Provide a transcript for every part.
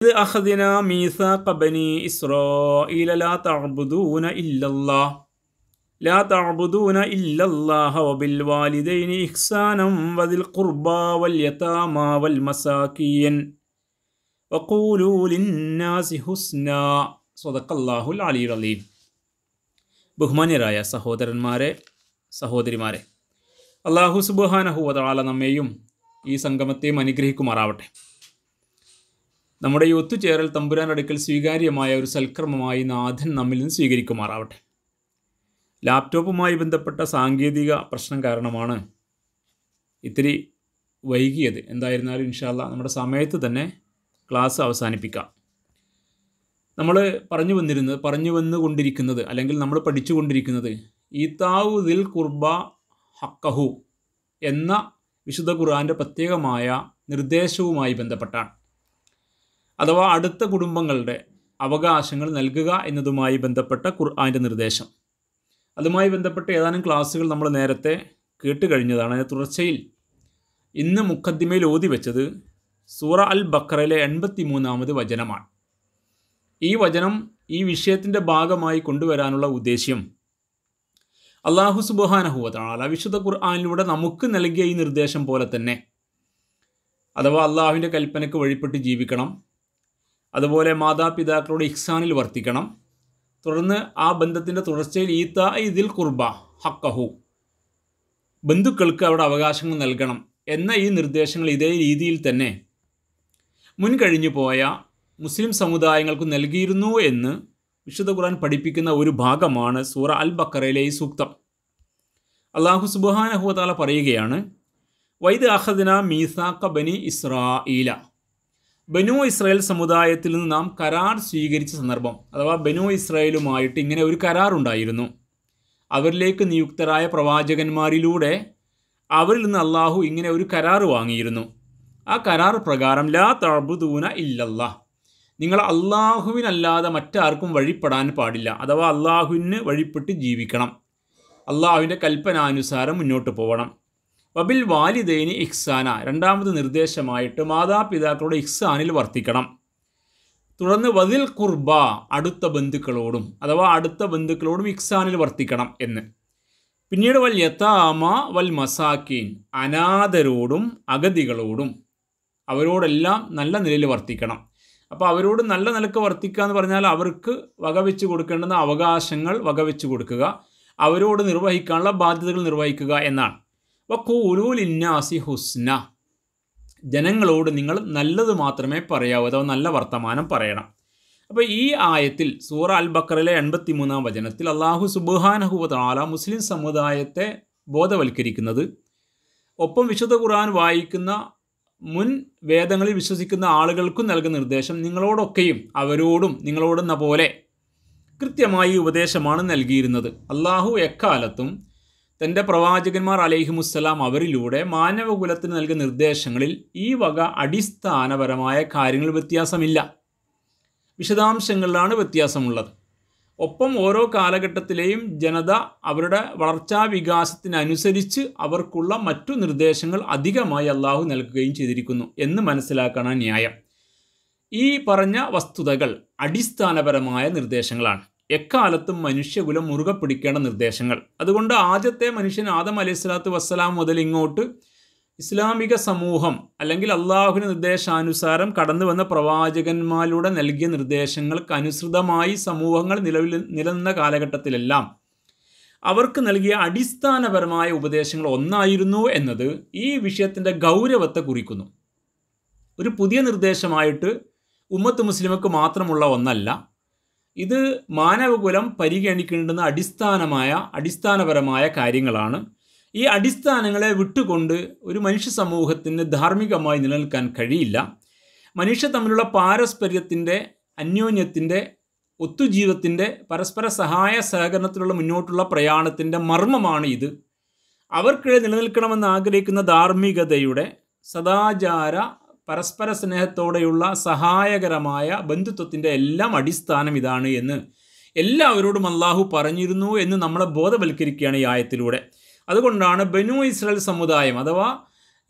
إذ أخذنا ميثاق بني إسرائيل لا تعبدون إلا الله لا تعبدون إلا الله وبالوالدين إحسانا وذي القربى واليتامى والمساكين وقولوا للناس حسنا صدق الله العلي العظيم ബഹുമാന്യരായ സഹോദരന്മാരെ സഹോദരിമാരെ അള്ളാഹു സുബാനഹുവതാല നമ്മെയും ഈ സംഗമത്തെയും അനുഗ്രഹിക്കുമാറാവട്ടെ നമ്മുടെ ഈ ഒത്തുചേരൽ തമ്പുരാൻ അടുക്കൽ സ്വീകാര്യമായ ഒരു സൽക്കർമ്മമായി നാഥൻ നമ്മിൽ നിന്ന് സ്വീകരിക്കുമാറാവട്ടെ ലാപ്ടോപ്പുമായി ബന്ധപ്പെട്ട സാങ്കേതിക പ്രശ്നം കാരണമാണ് ഇത്തിരി വൈകിയത് എന്തായിരുന്നാലും ഇൻഷാല്ല നമ്മുടെ സമയത്ത് തന്നെ ക്ലാസ് അവസാനിപ്പിക്കാം നമ്മൾ പറഞ്ഞു വന്നിരുന്നത് പറഞ്ഞു വന്നുകൊണ്ടിരിക്കുന്നത് അല്ലെങ്കിൽ നമ്മൾ പഠിച്ചുകൊണ്ടിരിക്കുന്നത് ഈത്താവു ദിൽ കുർബ ഹക്കഹു എന്ന വിശുദ്ധ ഖുർആൻ്റെ പ്രത്യേകമായ നിർദ്ദേശവുമായി ബന്ധപ്പെട്ടാണ് അഥവാ അടുത്ത കുടുംബങ്ങളുടെ അവകാശങ്ങൾ നൽകുക എന്നതുമായി ബന്ധപ്പെട്ട ഖുർആൻ്റെ നിർദ്ദേശം അതുമായി ബന്ധപ്പെട്ട ഏതാനും ക്ലാസ്സുകൾ നമ്മൾ നേരത്തെ കേട്ട് കഴിഞ്ഞതാണ് അതിൻ്റെ തുടർച്ചയിൽ ഇന്ന് മുഖദ്ദിമയിൽ ഓതി വെച്ചത് സൂറ അൽ ബക്കറയിലെ എൺപത്തി മൂന്നാമത് വചനമാണ് ഈ വചനം ഈ വിഷയത്തിൻ്റെ ഭാഗമായി കൊണ്ടുവരാനുള്ള ഉദ്ദേശ്യം അള്ളാഹു സുബാനഹുവതാണ് വിശുദ്ധ ഖുർആാനിലൂടെ നമുക്ക് നൽകിയ ഈ നിർദ്ദേശം പോലെ തന്നെ അഥവാ അള്ളാഹുവിൻ്റെ കൽപ്പനയ്ക്ക് വഴിപ്പെട്ട് ജീവിക്കണം അതുപോലെ മാതാപിതാക്കളോട് ഇഹ്സാനിൽ വർത്തിക്കണം തുടർന്ന് ആ ബന്ധത്തിൻ്റെ തുടർച്ചയിൽ ഈത്ത ഇതിൽ കുർബ ഹക്കഹു ബന്ധുക്കൾക്ക് അവിടെ അവകാശങ്ങൾ നൽകണം എന്ന ഈ നിർദ്ദേശങ്ങൾ ഇതേ രീതിയിൽ തന്നെ മുൻകഴിഞ്ഞു പോയ മുസ്ലിം സമുദായങ്ങൾക്ക് നൽകിയിരുന്നു എന്ന് വിശുദ്ധ ഖുർആൻ പഠിപ്പിക്കുന്ന ഒരു ഭാഗമാണ് സൂറ അൽ ബക്കറയിലെ ഈ സൂക്തം അള്ളാഹു സുബാനഹുവതാല പറയുകയാണ് വൈദ് അഹദിന മീസാക്ക ബനി ഇസ്രാഈല ബനു ഇസ്രായേൽ സമുദായത്തിൽ നിന്ന് നാം കരാർ സ്വീകരിച്ച സന്ദർഭം അഥവാ ബനു ഇസ്രായേലുമായിട്ട് ഇങ്ങനെ ഒരു കരാർ ഉണ്ടായിരുന്നു അവരിലേക്ക് നിയുക്തരായ പ്രവാചകന്മാരിലൂടെ അവരിൽ നിന്ന് അള്ളാഹു ഇങ്ങനെ ഒരു കരാർ വാങ്ങിയിരുന്നു ആ കരാർ പ്രകാരം ലാ തഴുതൂന ഇല്ലല്ലാ നിങ്ങൾ അള്ളാഹുവിനല്ലാതെ മറ്റാർക്കും വഴിപ്പെടാൻ പാടില്ല അഥവാ അള്ളാഹുവിന് വഴിപ്പെട്ട് ജീവിക്കണം അള്ളാഹുവിൻ്റെ കൽപ്പനാനുസാരം മുന്നോട്ട് പോകണം വബിൽ വാലിദൈനി ഇഹ്സാന രണ്ടാമത് നിർദ്ദേശമായിട്ട് മാതാപിതാക്കളുടെ ഇഹ്സാനിൽ വർത്തിക്കണം തുടർന്ന് വതിൽ കുർബ അടുത്ത ബന്ധുക്കളോടും അഥവാ അടുത്ത ബന്ധുക്കളോടും ഇഹ്സാനിൽ വർത്തിക്കണം എന്ന് പിന്നീട് വൽ യത്താമ വൽ മസാക്കീൻ അനാഥരോടും അഗതികളോടും അവരോടെല്ലാം നല്ല നിലയിൽ വർത്തിക്കണം അപ്പോൾ അവരോട് നല്ല നിലക്ക് വർത്തിക്കുക എന്ന് പറഞ്ഞാൽ അവർക്ക് വകവെച്ച് കൊടുക്കേണ്ടുന്ന അവകാശങ്ങൾ വകവെച്ച് കൊടുക്കുക അവരോട് നിർവഹിക്കാനുള്ള ബാധ്യതകൾ നിർവഹിക്കുക എന്നാണ് വക്കൂലൂൽ ഇന്നാസി ഹുസ്ന ജനങ്ങളോട് നിങ്ങൾ നല്ലത് മാത്രമേ പറയാവൂ അഥവാ നല്ല വർത്തമാനം പറയണം അപ്പോൾ ഈ ആയത്തിൽ സൂറ അൽ ബക്കറിലെ എൺപത്തി മൂന്നാം വചനത്തിൽ അള്ളാഹു സുബാനഹുവതാല മുസ്ലിം സമുദായത്തെ ബോധവൽക്കരിക്കുന്നത് ഒപ്പം വിശുദ്ധ ഖുർആൻ വായിക്കുന്ന മുൻ വേദങ്ങളിൽ വിശ്വസിക്കുന്ന ആളുകൾക്കും നൽകുന്ന നിർദ്ദേശം നിങ്ങളോടൊക്കെയും അവരോടും നിങ്ങളോടെന്ന പോലെ കൃത്യമായി ഉപദേശമാണ് നൽകിയിരുന്നത് അള്ളാഹു എക്കാലത്തും തൻ്റെ പ്രവാചകന്മാർ അലൈഹിമുസ്സലാം അവരിലൂടെ മാനവകുലത്തിന് നൽകിയ നിർദ്ദേശങ്ങളിൽ ഈ വക അടിസ്ഥാനപരമായ കാര്യങ്ങൾ വ്യത്യാസമില്ല വിശദാംശങ്ങളിലാണ് വ്യത്യാസമുള്ളത് ഒപ്പം ഓരോ കാലഘട്ടത്തിലെയും ജനത അവരുടെ വളർച്ചാ വികാസത്തിനനുസരിച്ച് അവർക്കുള്ള മറ്റു നിർദ്ദേശങ്ങൾ അധികമായി അള്ളാഹു നൽകുകയും ചെയ്തിരിക്കുന്നു എന്ന് മനസ്സിലാക്കണം ന്യായം ഈ പറഞ്ഞ വസ്തുതകൾ അടിസ്ഥാനപരമായ നിർദ്ദേശങ്ങളാണ് എക്കാലത്തും മനുഷ്യകുലം മുറുകെ പിടിക്കേണ്ട നിർദ്ദേശങ്ങൾ അതുകൊണ്ട് ആദ്യത്തെ മനുഷ്യൻ ആദം അലൈഹി സ്വലാത്തു വസ്സലാം മുതൽ ഇങ്ങോട്ട് ഇസ്ലാമിക സമൂഹം അല്ലെങ്കിൽ അള്ളാഹുവിൻ്റെ നിർദ്ദേശാനുസാരം കടന്നു വന്ന പ്രവാചകന്മാരുടെ നൽകിയ നിർദ്ദേശങ്ങൾക്ക് അനുസൃതമായി സമൂഹങ്ങൾ നിലവിൽ നിലനിന്ന കാലഘട്ടത്തിലെല്ലാം അവർക്ക് നൽകിയ അടിസ്ഥാനപരമായ ഉപദേശങ്ങൾ ഒന്നായിരുന്നു എന്നത് ഈ വിഷയത്തിൻ്റെ ഗൗരവത്തെ കുറിക്കുന്നു ഒരു പുതിയ നിർദ്ദേശമായിട്ട് ഉമ്മത്ത് മുസ്ലിമക്ക് മാത്രമുള്ള ഒന്നല്ല ഇത് മാനവകുലം പരിഗണിക്കേണ്ടുന്ന അടിസ്ഥാനമായ അടിസ്ഥാനപരമായ കാര്യങ്ങളാണ് ഈ അടിസ്ഥാനങ്ങളെ വിട്ടുകൊണ്ട് ഒരു മനുഷ്യ സമൂഹത്തിന് ധാർമ്മികമായി നിലനിൽക്കാൻ കഴിയില്ല മനുഷ്യ തമ്മിലുള്ള പാരസ്പര്യത്തിൻ്റെ അന്യോന്യത്തിൻ്റെ ഒത്തുജീവത്തിൻ്റെ പരസ്പര സഹായ സഹകരണത്തിലുള്ള മുന്നോട്ടുള്ള പ്രയാണത്തിൻ്റെ മർമ്മമാണ് ഇത് അവർക്കിടെ നിലനിൽക്കണമെന്ന് ആഗ്രഹിക്കുന്ന ധാർമ്മികതയുടെ സദാചാര പരസ്പര സ്നേഹത്തോടെയുള്ള സഹായകരമായ ബന്ധുത്വത്തിൻ്റെ എല്ലാം അടിസ്ഥാനം ഇതാണ് എന്ന് എല്ലാവരോടും അള്ളാഹു പറഞ്ഞിരുന്നു എന്ന് നമ്മളെ ബോധവൽക്കരിക്കുകയാണ് ഈ ആയത്തിലൂടെ അതുകൊണ്ടാണ് ബനു ഇസ്രായേൽ സമുദായം അഥവാ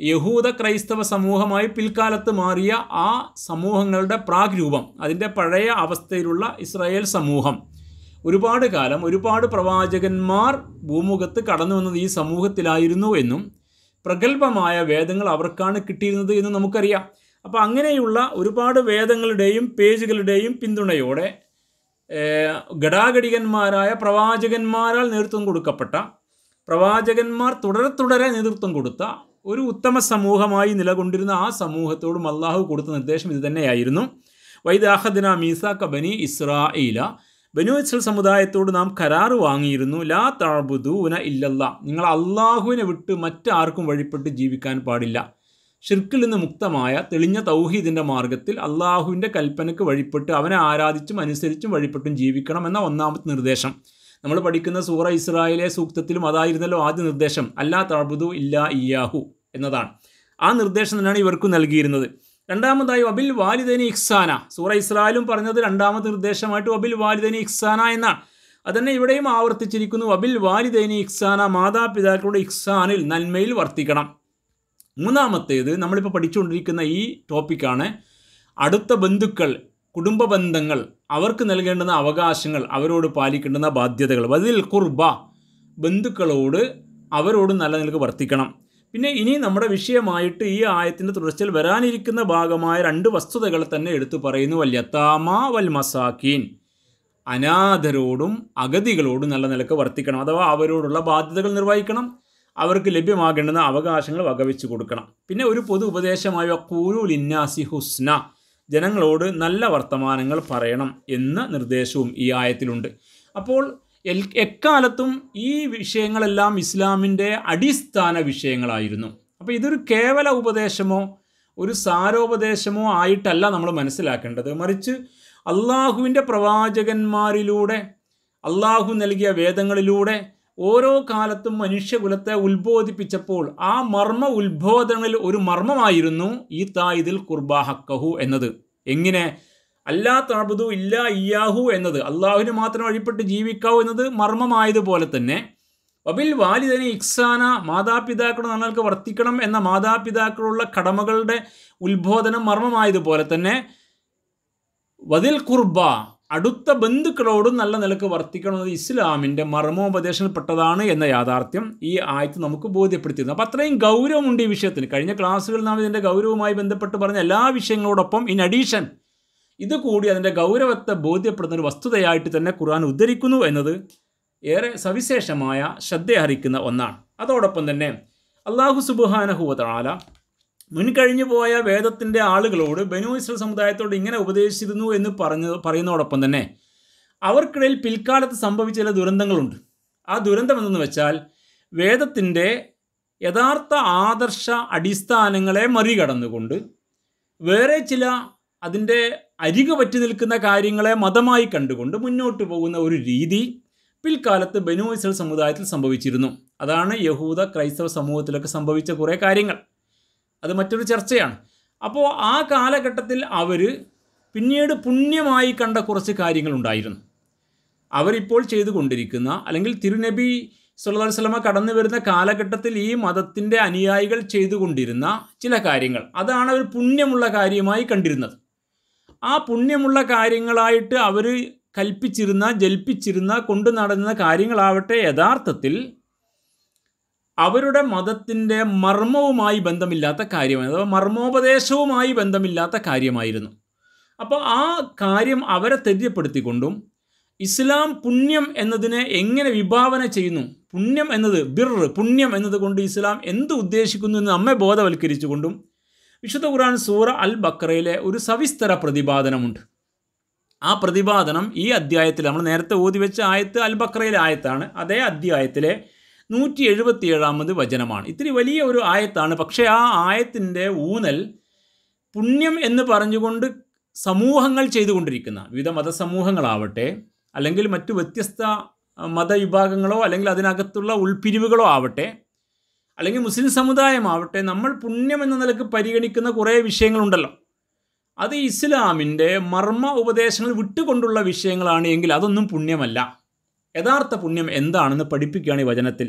യഹൂദ ക്രൈസ്തവ സമൂഹമായി പിൽക്കാലത്ത് മാറിയ ആ സമൂഹങ്ങളുടെ പ്രാഗ്രൂപം അതിൻ്റെ പഴയ അവസ്ഥയിലുള്ള ഇസ്രായേൽ സമൂഹം ഒരുപാട് കാലം ഒരുപാട് പ്രവാചകന്മാർ ഭൂമുഖത്ത് കടന്നു വന്നത് ഈ സമൂഹത്തിലായിരുന്നു എന്നും പ്രഗത്ഭമായ വേദങ്ങൾ അവർക്കാണ് കിട്ടിയിരുന്നത് എന്ന് നമുക്കറിയാം അപ്പോൾ അങ്ങനെയുള്ള ഒരുപാട് വേദങ്ങളുടെയും പേജുകളുടെയും പിന്തുണയോടെ ഏഹ്, ഘടാഘടികന്മാരായ പ്രവാചകന്മാരാൽ നേതൃത്വം കൊടുക്കപ്പെട്ട പ്രവാചകന്മാർ തുടരെ തുടരെ നേതൃത്വം കൊടുത്ത ഒരു ഉത്തമ സമൂഹമായി നിലകൊണ്ടിരുന്ന ആ സമൂഹത്തോടും അള്ളാഹു കൊടുത്ത നിർദ്ദേശം ഇത് തന്നെയായിരുന്നു വൈദാഹദിന മീസാക്ക ബനി ഇസ്രായില ബനു ഇസ്രൽ സമുദായത്തോട് നാം കരാറ് വാങ്ങിയിരുന്നു ലാ താബുദൂന ഇല്ലല്ല നിങ്ങൾ അള്ളാഹുവിനെ വിട്ട് മറ്റാർക്കും വഴിപ്പെട്ട് ജീവിക്കാൻ പാടില്ല ഷിർക്കിൽ നിന്ന് മുക്തമായ തെളിഞ്ഞ തൗഹീദിൻ്റെ മാർഗത്തിൽ അള്ളാഹുവിൻ്റെ കൽപ്പനയ്ക്ക് വഴിപ്പെട്ട് അവനെ ആരാധിച്ചും അനുസരിച്ചും വഴിപ്പെട്ടും ജീവിക്കണം എന്ന ഒന്നാമത്തെ നിർദ്ദേശം നമ്മൾ പഠിക്കുന്ന സൂറ ഇസ്രായേലെ സൂക്തത്തിലും അതായിരുന്നല്ലോ ആദ്യ നിർദ്ദേശം അല്ലാ തഅബുദു ഇല്ലാ ഇയാഹു എന്നതാണ് ആ നിർദ്ദേശം തന്നെയാണ് ഇവർക്ക് നൽകിയിരുന്നത് രണ്ടാമതായി വബിൽ വാലിദനി ഇഖ്സാന സൂറ ഇസ്രായേലും പറഞ്ഞത് രണ്ടാമത്തെ നിർദ്ദേശമായിട്ട് വബിൽ വാലിദനി ഇഖ്സാന എന്നാണ് അതന്നെ ഇവിടെയും ആവർത്തിച്ചിരിക്കുന്നു വബിൽ വാലിദനി ഇഖ്സാന മാതാപിതാക്കളുടെ ഇഖ്സാനിൽ നന്മയിൽ വർത്തിക്കണം മൂന്നാമത്തേത് നമ്മളിപ്പോൾ പഠിച്ചുകൊണ്ടിരിക്കുന്ന ഈ ടോപ്പിക്കാണ് അടുത്ത ബന്ധുക്കൾ കുടുംബ ബന്ധങ്ങൾ അവർക്ക് നൽകേണ്ടുന്ന അവകാശങ്ങൾ അവരോട് പാലിക്കേണ്ടുന്ന ബാധ്യതകൾ വതിൽ കുർബ ബന്ധുക്കളോട് അവരോട് നല്ല നിലക്ക് വർത്തിക്കണം പിന്നെ ഇനി നമ്മുടെ വിഷയമായിട്ട് ഈ ആയത്തിൻ്റെ തുടർച്ചയിൽ വരാനിരിക്കുന്ന ഭാഗമായ രണ്ട് വസ്തുതകൾ തന്നെ എടുത്തു പറയുന്നു വല്യത്താമ വൽ മസാക്കീൻ അനാഥരോടും അഗതികളോടും നല്ല നിലക്ക് വർത്തിക്കണം അഥവാ അവരോടുള്ള ബാധ്യതകൾ നിർവഹിക്കണം അവർക്ക് ലഭ്യമാകേണ്ടുന്ന അവകാശങ്ങൾ വകവെച്ച് കൊടുക്കണം പിന്നെ ഒരു പൊതു ഉപദേശമായ കൂരു ലിന്നാസി ഹുസ്ന ജനങ്ങളോട് നല്ല വർത്തമാനങ്ങൾ പറയണം എന്ന നിർദ്ദേശവും ഈ ആയത്തിലുണ്ട് അപ്പോൾ എൽ എക്കാലത്തും ഈ വിഷയങ്ങളെല്ലാം ഇസ്ലാമിൻ്റെ അടിസ്ഥാന വിഷയങ്ങളായിരുന്നു അപ്പോൾ ഇതൊരു കേവല ഉപദേശമോ ഒരു സാരോപദേശമോ ആയിട്ടല്ല നമ്മൾ മനസ്സിലാക്കേണ്ടത് മറിച്ച് അള്ളാഹുവിൻ്റെ പ്രവാചകന്മാരിലൂടെ അള്ളാഹു നൽകിയ വേദങ്ങളിലൂടെ ഓരോ കാലത്തും മനുഷ്യകുലത്തെ ഉത്ബോധിപ്പിച്ചപ്പോൾ ആ മർമ്മ ഉത്ബോധനങ്ങളിൽ ഒരു മർമ്മമായിരുന്നു ഈ തായിദിൽ കുർബാഹക്കഹു എന്നത് എങ്ങനെ അല്ലാ തഅബുദു ഇല്ല ഇയാഹു എന്നത് അള്ളാഹുവിന് മാത്രം വഴിപ്പെട്ട് ജീവിക്കാവൂ എന്നത് മർമ്മമായതുപോലെ തന്നെ വബിൽ വാലിദനി ഇക്സാന മാതാപിതാക്കളുടെ നമ്മൾക്ക് വർത്തിക്കണം എന്ന മാതാപിതാക്കളുള്ള കടമകളുടെ ഉത്ബോധനം മർമ്മമായതുപോലെ തന്നെ വതിൽ കുർബ അടുത്ത ബന്ധുക്കളോടും നല്ല നിലക്ക് വർത്തിക്കണമെന്നത് ഇസ്ലാമിൻ്റെ മർമ്മോപദേശത്തിൽപ്പെട്ടതാണ് എന്ന യാഥാർത്ഥ്യം ഈ ആയത്ത് നമുക്ക് ബോധ്യപ്പെടുത്തിയിരുന്നു അപ്പോൾ അത്രയും ഗൗരവമുണ്ട് ഈ വിഷയത്തിന് കഴിഞ്ഞ ക്ലാസ്സുകളിൽ നാം ഇതിൻ്റെ ഗൗരവവുമായി ബന്ധപ്പെട്ട് പറഞ്ഞ എല്ലാ വിഷയങ്ങളോടൊപ്പം ഇൻ അഡീഷൻ ഇത് കൂടി അതിൻ്റെ ഗൗരവത്തെ ബോധ്യപ്പെടുന്ന ഒരു വസ്തുതയായിട്ട് തന്നെ ഖുർആൻ ഉദ്ധരിക്കുന്നു എന്നത് ഏറെ സവിശേഷമായ ശ്രദ്ധയർഹിക്കുന്ന ഒന്നാണ് അതോടൊപ്പം തന്നെ അള്ളാഹു സുബുഹാനഹുവതാല മുൻകഴിഞ്ഞു പോയ വേദത്തിൻ്റെ ആളുകളോട് ബനു ഇസ്രൽ സമുദായത്തോട് ഇങ്ങനെ ഉപദേശിച്ചിരുന്നു എന്ന് പറഞ്ഞ പറയുന്നതോടൊപ്പം തന്നെ അവർക്കിടയിൽ പിൽക്കാലത്ത് സംഭവിച്ച ചില ദുരന്തങ്ങളുണ്ട് ആ ദുരന്തം എന്തെന്ന് വെച്ചാൽ വേദത്തിൻ്റെ യഥാർത്ഥ ആദർശ അടിസ്ഥാനങ്ങളെ മറികടന്നുകൊണ്ട് വേറെ ചില അതിൻ്റെ അരികു പറ്റി നിൽക്കുന്ന കാര്യങ്ങളെ മതമായി കണ്ടുകൊണ്ട് മുന്നോട്ട് പോകുന്ന ഒരു രീതി പിൽക്കാലത്ത് ബനു ഇസ്രൽ സമുദായത്തിൽ സംഭവിച്ചിരുന്നു അതാണ് യഹൂദ ക്രൈസ്തവ സമൂഹത്തിലൊക്കെ സംഭവിച്ച കുറേ കാര്യങ്ങൾ അത് മറ്റൊരു ചർച്ചയാണ് അപ്പോൾ ആ കാലഘട്ടത്തിൽ അവർ പിന്നീട് പുണ്യമായി കണ്ട കുറച്ച് കാര്യങ്ങളുണ്ടായിരുന്നു അവരിപ്പോൾ ചെയ്തുകൊണ്ടിരിക്കുന്ന അല്ലെങ്കിൽ തിരുനബി സല്ലല്ലാഹു അലൈഹി വസല്ലമ കടന്നു വരുന്ന കാലഘട്ടത്തിൽ ഈ മതത്തിൻ്റെ അനുയായികൾ ചെയ്തുകൊണ്ടിരുന്ന ചില കാര്യങ്ങൾ അതാണ് അവർ പുണ്യമുള്ള കാര്യമായി കണ്ടിരുന്നത് ആ പുണ്യമുള്ള കാര്യങ്ങളായിട്ട് അവർ കൽപ്പിച്ചിരുന്ന ജൽപ്പിച്ചിരുന്ന കൊണ്ടു നടന്ന കാര്യങ്ങളാവട്ടെ യഥാർത്ഥത്തിൽ അവരുടെ മതത്തിൻ്റെ മർമ്മവുമായി ബന്ധമില്ലാത്ത കാര്യമായി അഥവാ മർമ്മോപദേശവുമായി ബന്ധമില്ലാത്ത കാര്യമായിരുന്നു അപ്പോൾ ആ കാര്യം അവരെ തെര്യപ്പെടുത്തിക്കൊണ്ടും ഇസ്ലാം പുണ്യം എന്നതിനെ എങ്ങനെ വിഭാവന ചെയ്യുന്നു പുണ്യം എന്നത് ബിർ പുണ്യം എന്നതുകൊണ്ട് ഇസ്ലാം എന്ത് ഉദ്ദേശിക്കുന്നു എന്ന് നമ്മെ ബോധവൽക്കരിച്ചുകൊണ്ടും വിശുദ്ധ ഖുർആൻ സൂറ അൽ ബക്രയിലെ ഒരു സവിസ്തര പ്രതിപാദനമുണ്ട് ആ പ്രതിപാദനം ഈ അധ്യായത്തിൽ നമ്മൾ നേരത്തെ ഓതി വെച്ച ആയത്ത് അൽ ബക്രയിലെ ആയത്താണ് അതേ അധ്യായത്തിലെ നൂറ്റി എഴുപത്തിയേഴാമത് വചനമാണ് ഇത്തിരി വലിയ ഒരു ആയത്താണ് പക്ഷേ ആ ആയത്തിൻ്റെ ഊന്നൽ പുണ്യം എന്ന് പറഞ്ഞുകൊണ്ട് സമൂഹങ്ങൾ ചെയ്തുകൊണ്ടിരിക്കുന്ന വിവിധ മതസമൂഹങ്ങളാവട്ടെ അല്ലെങ്കിൽ മറ്റു വ്യത്യസ്ത മതവിഭാഗങ്ങളോ അല്ലെങ്കിൽ അതിനകത്തുള്ള ഉൾപിരിവുകളോ ആവട്ടെ അല്ലെങ്കിൽ മുസ്ലിം സമുദായമാവട്ടെ നമ്മൾ പുണ്യം എന്ന നിലക്ക് പരിഗണിക്കുന്ന കുറേ വിഷയങ്ങളുണ്ടല്ലോ അത് ഇസ്ലാമിൻ്റെ മർമ്മ ഉപദേശങ്ങൾ വിട്ടുകൊണ്ടുള്ള വിഷയങ്ങളാണ് എങ്കിൽ അതൊന്നും പുണ്യമല്ല യഥാർത്ഥ പുണ്യം എന്താണെന്ന് പഠിപ്പിക്കുകയാണ് ഈ വചനത്തിൽ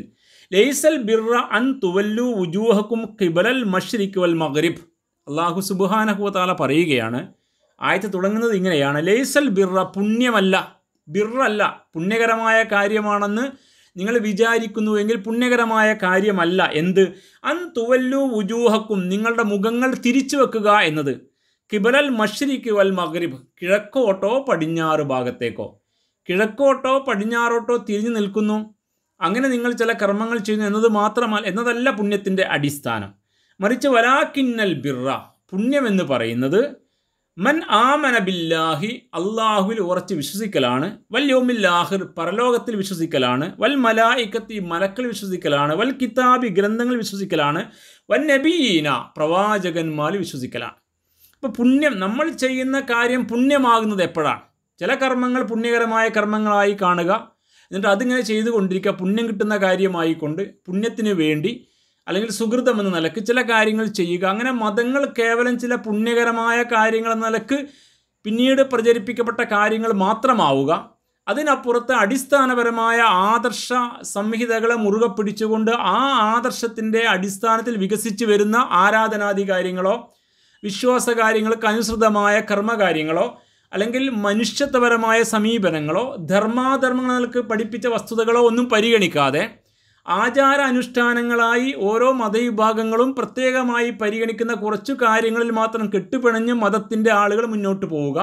ലൈസൽ ബിർറ അൻ തുവല്ലു ഉജൂഹക്കും കിബലൽ മഷ്രിഖ് വൽ മഗ്രിബ് അള്ളാഹു സുബാനഹു താല പറയുകയാണ് ആയത്ത് തുടങ്ങുന്നത് ഇങ്ങനെയാണ് ലൈസൽ ബിർറ പുണ്യമല്ല ബിർറല്ല പുണ്യകരമായ കാര്യമാണെന്ന് നിങ്ങൾ വിചാരിക്കുന്നുവെങ്കിൽ പുണ്യകരമായ കാര്യമല്ല എന്ത് അൻ തുവല്ലു ഉജൂഹക്കും നിങ്ങളുടെ മുഖങ്ങൾ തിരിച്ചു വെക്കുക എന്നത് കിബലൽ മഷ്രിഖ് വൽ മഗ്രിബ് കിഴക്കോട്ടോ പടിഞ്ഞാറ് ഭാഗത്തേക്കോ കിഴക്കോട്ടോ പടിഞ്ഞാറോട്ടോ തിരിഞ്ഞു നിൽക്കുന്നു അങ്ങനെ നിങ്ങൾ ചില കർമ്മങ്ങൾ ചെയ്യുന്നു എന്നത് മാത്രമല്ല എന്നതല്ല പുണ്യത്തിൻ്റെ അടിസ്ഥാനം മറിച്ച് വലാക്കിന്നൽ ബിർറ പുണ്യമെന്ന് പറയുന്നത് മൻ ആമന ബില്ലാഹി അള്ളാഹുവിൽ ഉറച്ച് വിശ്വസിക്കലാണ് വൽ യോമില്ലാഹിർ പരലോകത്തിൽ വിശ്വസിക്കലാണ് വൽ മലായിക്കത്തി മലക്കൾ വിശ്വസിക്കലാണ് വൽ കിതാബി ഗ്രന്ഥങ്ങൾ വിശ്വസിക്കലാണ് വൻ നബീന പ്രവാചകന്മാർ വിശ്വസിക്കലാണ് അപ്പോൾ പുണ്യം നമ്മൾ ചെയ്യുന്ന കാര്യം പുണ്യമാകുന്നത് എപ്പോഴാണ് ചില കർമ്മങ്ങൾ പുണ്യകരമായ കർമ്മങ്ങളായി കാണുക എന്നിട്ട് അതിങ്ങനെ ചെയ്തുകൊണ്ടിരിക്കുക പുണ്യം കിട്ടുന്ന കാര്യമായിക്കൊണ്ട് പുണ്യത്തിന് വേണ്ടി അല്ലെങ്കിൽ സുഹൃതം എന്ന നിലക്ക് ചില കാര്യങ്ങൾ ചെയ്യുക അങ്ങനെ മതങ്ങൾ കേവലം ചില പുണ്യകരമായ കാര്യങ്ങൾ എന്ന നിലക്ക് പിന്നീട് പ്രചരിപ്പിക്കപ്പെട്ട കാര്യങ്ങൾ മാത്രമാവുക അതിനപ്പുറത്ത് അടിസ്ഥാനപരമായ ആദർശ സംഹിതകളെ മുറുകെ പിടിച്ചുകൊണ്ട് ആ ആദർശത്തിൻ്റെ അടിസ്ഥാനത്തിൽ വികസിച്ച് വരുന്ന ആരാധനാദി കാര്യങ്ങളോ വിശ്വാസ കാര്യങ്ങൾക്ക് അനുസൃതമായ കർമ്മകാര്യങ്ങളോ അല്ലെങ്കിൽ മനുഷ്യത്വപരമായ സമീപനങ്ങളോ ധർമാധർമ്മങ്ങൾക്ക് പഠിപ്പിച്ച വസ്തുതകളോ ഒന്നും പരിഗണിക്കാതെ ആചാര അനുഷ്ഠാനങ്ങളായി ഓരോ മതവിഭാഗങ്ങളും പ്രത്യേകമായി പരിഗണിക്കുന്ന കുറച്ചു കാര്യങ്ങളിൽ മാത്രം കെട്ടുപിണഞ്ഞ് മതത്തിൻ്റെ ആളുകൾ മുന്നോട്ട് പോവുക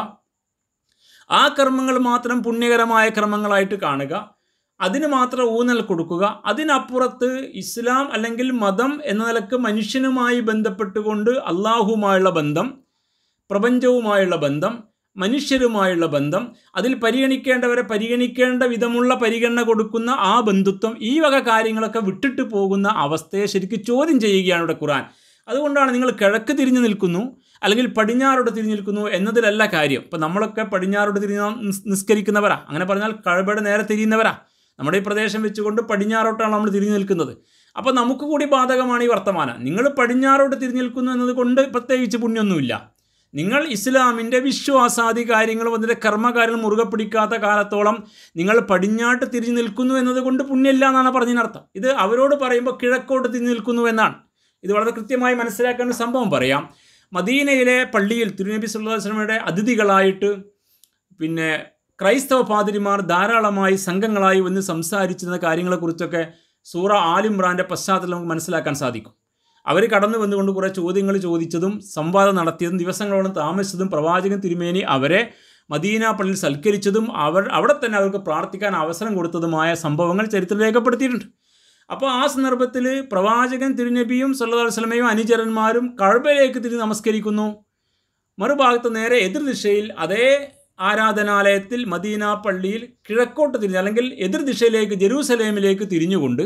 ആ കർമ്മങ്ങൾ മാത്രം പുണ്യകരമായ കർമ്മങ്ങളായിട്ട് കാണുക അതിന് മാത്രം ഊന്നൽ കൊടുക്കുക അതിനപ്പുറത്ത് ഇസ്ലാം അല്ലെങ്കിൽ മതം എന്ന നിലക്ക് മനുഷ്യനുമായി ബന്ധപ്പെട്ടുകൊണ്ട് അള്ളാഹുമായുള്ള ബന്ധം പ്രപഞ്ചവുമായുള്ള ബന്ധം മനുഷ്യരുമായുള്ള ബന്ധം അതിൽ പരിഗണിക്കേണ്ടവരെ പരിഗണിക്കേണ്ട വിധമുള്ള പരിഗണന കൊടുക്കുന്ന ആ ബന്ധുത്വം ഈ വക കാര്യങ്ങളൊക്കെ വിട്ടിട്ട് പോകുന്ന അവസ്ഥയെ ശരിക്കും ചോദ്യം ചെയ്യുകയാണ് ഇവിടെ ഖുറാൻ അതുകൊണ്ടാണ് നിങ്ങൾ കിഴക്ക് തിരിഞ്ഞു നിൽക്കുന്നു അല്ലെങ്കിൽ പടിഞ്ഞാറോട്ട് തിരിഞ്ഞു നിൽക്കുന്നു എന്നതിലല്ല കാര്യം ഇപ്പം നമ്മളൊക്കെ പടിഞ്ഞാറോട്ട് തിരിഞ്ഞ് നിസ്കരിക്കുന്നവരാ അങ്ങനെ പറഞ്ഞാൽ കഴബയുടെ നേരെ തിരിയുന്നവരാ നമ്മുടെ ഈ പ്രദേശം വെച്ചുകൊണ്ട് പടിഞ്ഞാറോട്ടാണ് നമ്മൾ തിരിഞ്ഞു നിൽക്കുന്നത് അപ്പോൾ നമുക്ക് കൂടി ബാധകമാണ് ഈ വർത്തമാനം നിങ്ങൾ പടിഞ്ഞാറോട്ട് തിരിഞ്ഞു നിൽക്കുന്നു എന്നതുകൊണ്ട് പ്രത്യേകിച്ച് പുണ്യമൊന്നുമില്ല നിങ്ങൾ ഇസ്ലാമിൻ്റെ വിശ്വാസാദി കാര്യങ്ങളും അതിൻ്റെ കർമ്മകാര്യങ്ങൾ മുറുകെ പിടിക്കാത്ത കാലത്തോളം നിങ്ങൾ പടിഞ്ഞാട്ട് തിരിഞ്ഞു നിൽക്കുന്നു എന്നതുകൊണ്ട് പുണ്യമില്ല എന്നാണ് പറഞ്ഞതിനർത്ഥം ഇത് അവരോട് പറയുമ്പോൾ കിഴക്കോട്ട് തിരിഞ്ഞു നിൽക്കുന്നു എന്നാണ് ഇത് വളരെ കൃത്യമായി മനസ്സിലാക്കേണ്ട സംഭവം പറയാം മദീനയിലെ പള്ളിയിൽ തിരുനബി സല്ലല്ലാഹു അലൈഹി വസല്ലമയുടെ അതിഥികളായിട്ട് പിന്നെ ക്രൈസ്തവ പാതിരിമാർ ധാരാളമായി സംഘങ്ങളായി വന്ന് സംസാരിച്ചിരുന്ന കാര്യങ്ങളെക്കുറിച്ചൊക്കെ സൂറ ആലിമ്രാൻ്റെ പശ്ചാത്തലം നമുക്ക് മനസ്സിലാക്കാൻ സാധിക്കും അവർ കടന്നു വന്നുകൊണ്ട് കുറേ ചോദ്യങ്ങൾ ചോദിച്ചതും സംവാദം നടത്തിയതും ദിവസങ്ങളോളം താമസിച്ചതും പ്രവാചകൻ തിരുമേനി അവരെ മദീന പള്ളിയിൽ സൽക്കരിച്ചതും അവർ അവിടെ തന്നെ അവർക്ക് പ്രാർത്ഥിക്കാൻ അവസരം കൊടുത്തതുമായ സംഭവങ്ങൾ ചരിത്രം രേഖപ്പെടുത്തിയിട്ടുണ്ട് അപ്പോൾ ആ സന്ദർഭത്തിൽ പ്രവാചകൻ തിരുനബിയും സല്ലല്ലാഹു അലൈഹി വസല്ലമയും അനുചരന്മാരും കഴബയിലേക്ക് തിരിഞ്ഞ് നമസ്കരിക്കുന്നു മറുഭാഗത്ത് നേരെ എതിർദിശയിൽ അതേ ആരാധനാലയത്തിൽ മദീന പള്ളിയിൽ കിഴക്കോട്ട് തിരിഞ്ഞ് അല്ലെങ്കിൽ എതിർദിശയിലേക്ക് ജെറൂസലേമിലേക്ക് തിരിഞ്ഞുകൊണ്ട്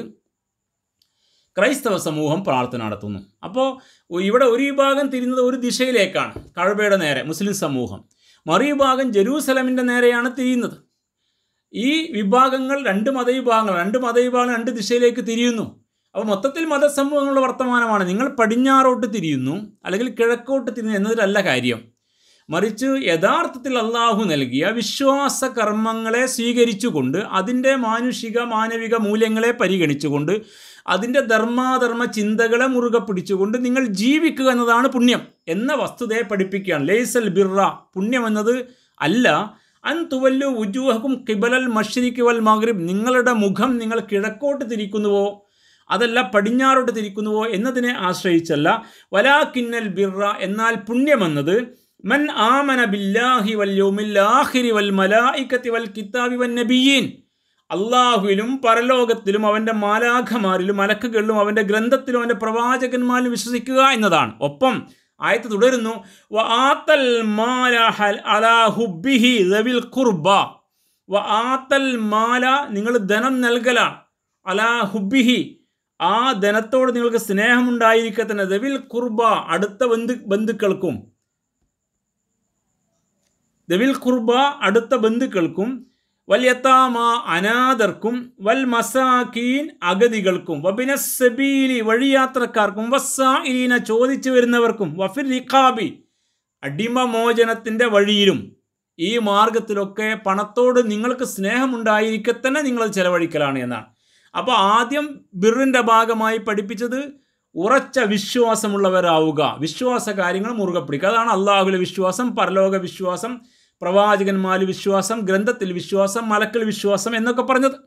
ക്രൈസ്തവ സമൂഹം പ്രാർത്ഥന നടത്തുന്നു അപ്പോൾ ഇവിടെ ഒരു വിഭാഗം തിരിഞ്ഞത് ഒരു ദിശയിലേക്കാണ് കഴബയുടെ നേരെ മുസ്ലിം സമൂഹം മറുവിഭാഗം ജെറൂസലമിൻ്റെ നേരെയാണ് തിരിയുന്നത് ഈ വിഭാഗങ്ങൾ രണ്ട് മതവിഭാഗങ്ങൾ രണ്ട് മതവിഭാഗങ്ങൾ രണ്ട് ദിശയിലേക്ക് തിരിയുന്നു അപ്പോൾ മൊത്തത്തിൽ മതസമൂഹങ്ങളുടെ വർത്തമാനമാണ് നിങ്ങൾ പടിഞ്ഞാറോട്ട് തിരിയുന്നു അല്ലെങ്കിൽ കിഴക്കോട്ട് തിരിയുന്നു എന്നതിലല്ല കാര്യം മറിച്ച് യഥാർത്ഥത്തിൽ അള്ളാഹു നൽകിയ വിശ്വാസ കർമ്മങ്ങളെ സ്വീകരിച്ചുകൊണ്ട് അതിൻ്റെ മാനുഷിക മാനവിക മൂല്യങ്ങളെ പരിഗണിച്ചുകൊണ്ട് അതിൻ്റെ ധർമാധർമ്മ ചിന്തകളെ മുറുകെ പിടിച്ചുകൊണ്ട് നിങ്ങൾ ജീവിക്കുക എന്നതാണ് പുണ്യം എന്ന വസ്തുതയെ പഠിപ്പിക്കുകയാണ് ലേസൽ ബിർറ പുണ്യം എന്നത് അല്ല അൻ തുവല്ലു ഉജൂഹക്കും കിബലൽ മഷ്രിഖ് വൽ മഗ്രിബ് നിങ്ങളുടെ മുഖം നിങ്ങൾ കിഴക്കോട്ട് തിരിക്കുന്നുവോ അതല്ല പടിഞ്ഞാറോട്ട് തിരിക്കുന്നുവോ എന്നതിനെ ആശ്രയിച്ചല്ല വലാക്കിന്നൽ ബിർറ എന്നാൽ പുണ്യമെന്നത് മൻ ആമന ബില്ലാഹി വൽ യൗമിൽ ആഖിരി വൽ മലായിക്കത്തി വൽ കിതാബി വൻ നബിയീൻ അള്ളാഹുവിലും പരലോകത്തിലും അവൻ്റെ മാലാഖമാരിലും മലക്കുകളിലും അവൻ്റെ ഗ്രന്ഥത്തിലും അവൻ്റെ പ്രവാചകന്മാരിലും വിശ്വസിക്കുക എന്നതാണ് ഒപ്പം ആയത്ത് തുടരുന്നു വ ആത്തൽ മാല ഹൽ അലാ ഹുബ്ബിഹി ദവിൽ ഖുർബ വ ആത്തൽ മാല നിങ്ങൾ ധനം നൽകലാണ് അലാ ഹുബ്ബിഹി ആ ധനത്തോട് നിങ്ങൾക്ക് സ്നേഹമുണ്ടായിരിക്കെ തന്നെ ദവിൽ ഖുർബ അടുത്ത ബന്ധു ബന്ധുക്കൾക്കും ദവിൽ ഖുർബ അടുത്ത ബന്ധുക്കൾക്കും വല്യത്താമ അനാഥർക്കും വൽ മസാക്കീൻ അഗതികൾക്കും വബിനസബീലി വഴിയാത്രക്കാർക്കും വസ്സായിലീന ചോദിച്ചു വരുന്നവർക്കും വഫിർ റിഖാബി അടിമമോചനത്തിൻ്റെ വഴിയിലും ഈ മാർഗത്തിലൊക്കെ പണത്തോട് നിങ്ങൾക്ക് സ്നേഹമുണ്ടായിരിക്കെ തന്നെ നിങ്ങൾ ചെലവഴിക്കലാണ് എന്നാണ് അപ്പോൾ ആദ്യം ബിറിൻ്റെ ഭാഗമായി പഠിപ്പിച്ചത് ഉറച്ച വിശ്വാസമുള്ളവരാവുക വിശ്വാസ കാര്യങ്ങൾ മുറുകെ പിടിക്കുക അതാണ് അള്ളാഹുലെ വിശ്വാസം പരലോക വിശ്വാസം പ്രവാചകന്മാരിൽ വിശ്വാസം ഗ്രന്ഥത്തിൽ വിശ്വാസം മലക്കൾ വിശ്വാസം എന്നൊക്കെ പറഞ്ഞത്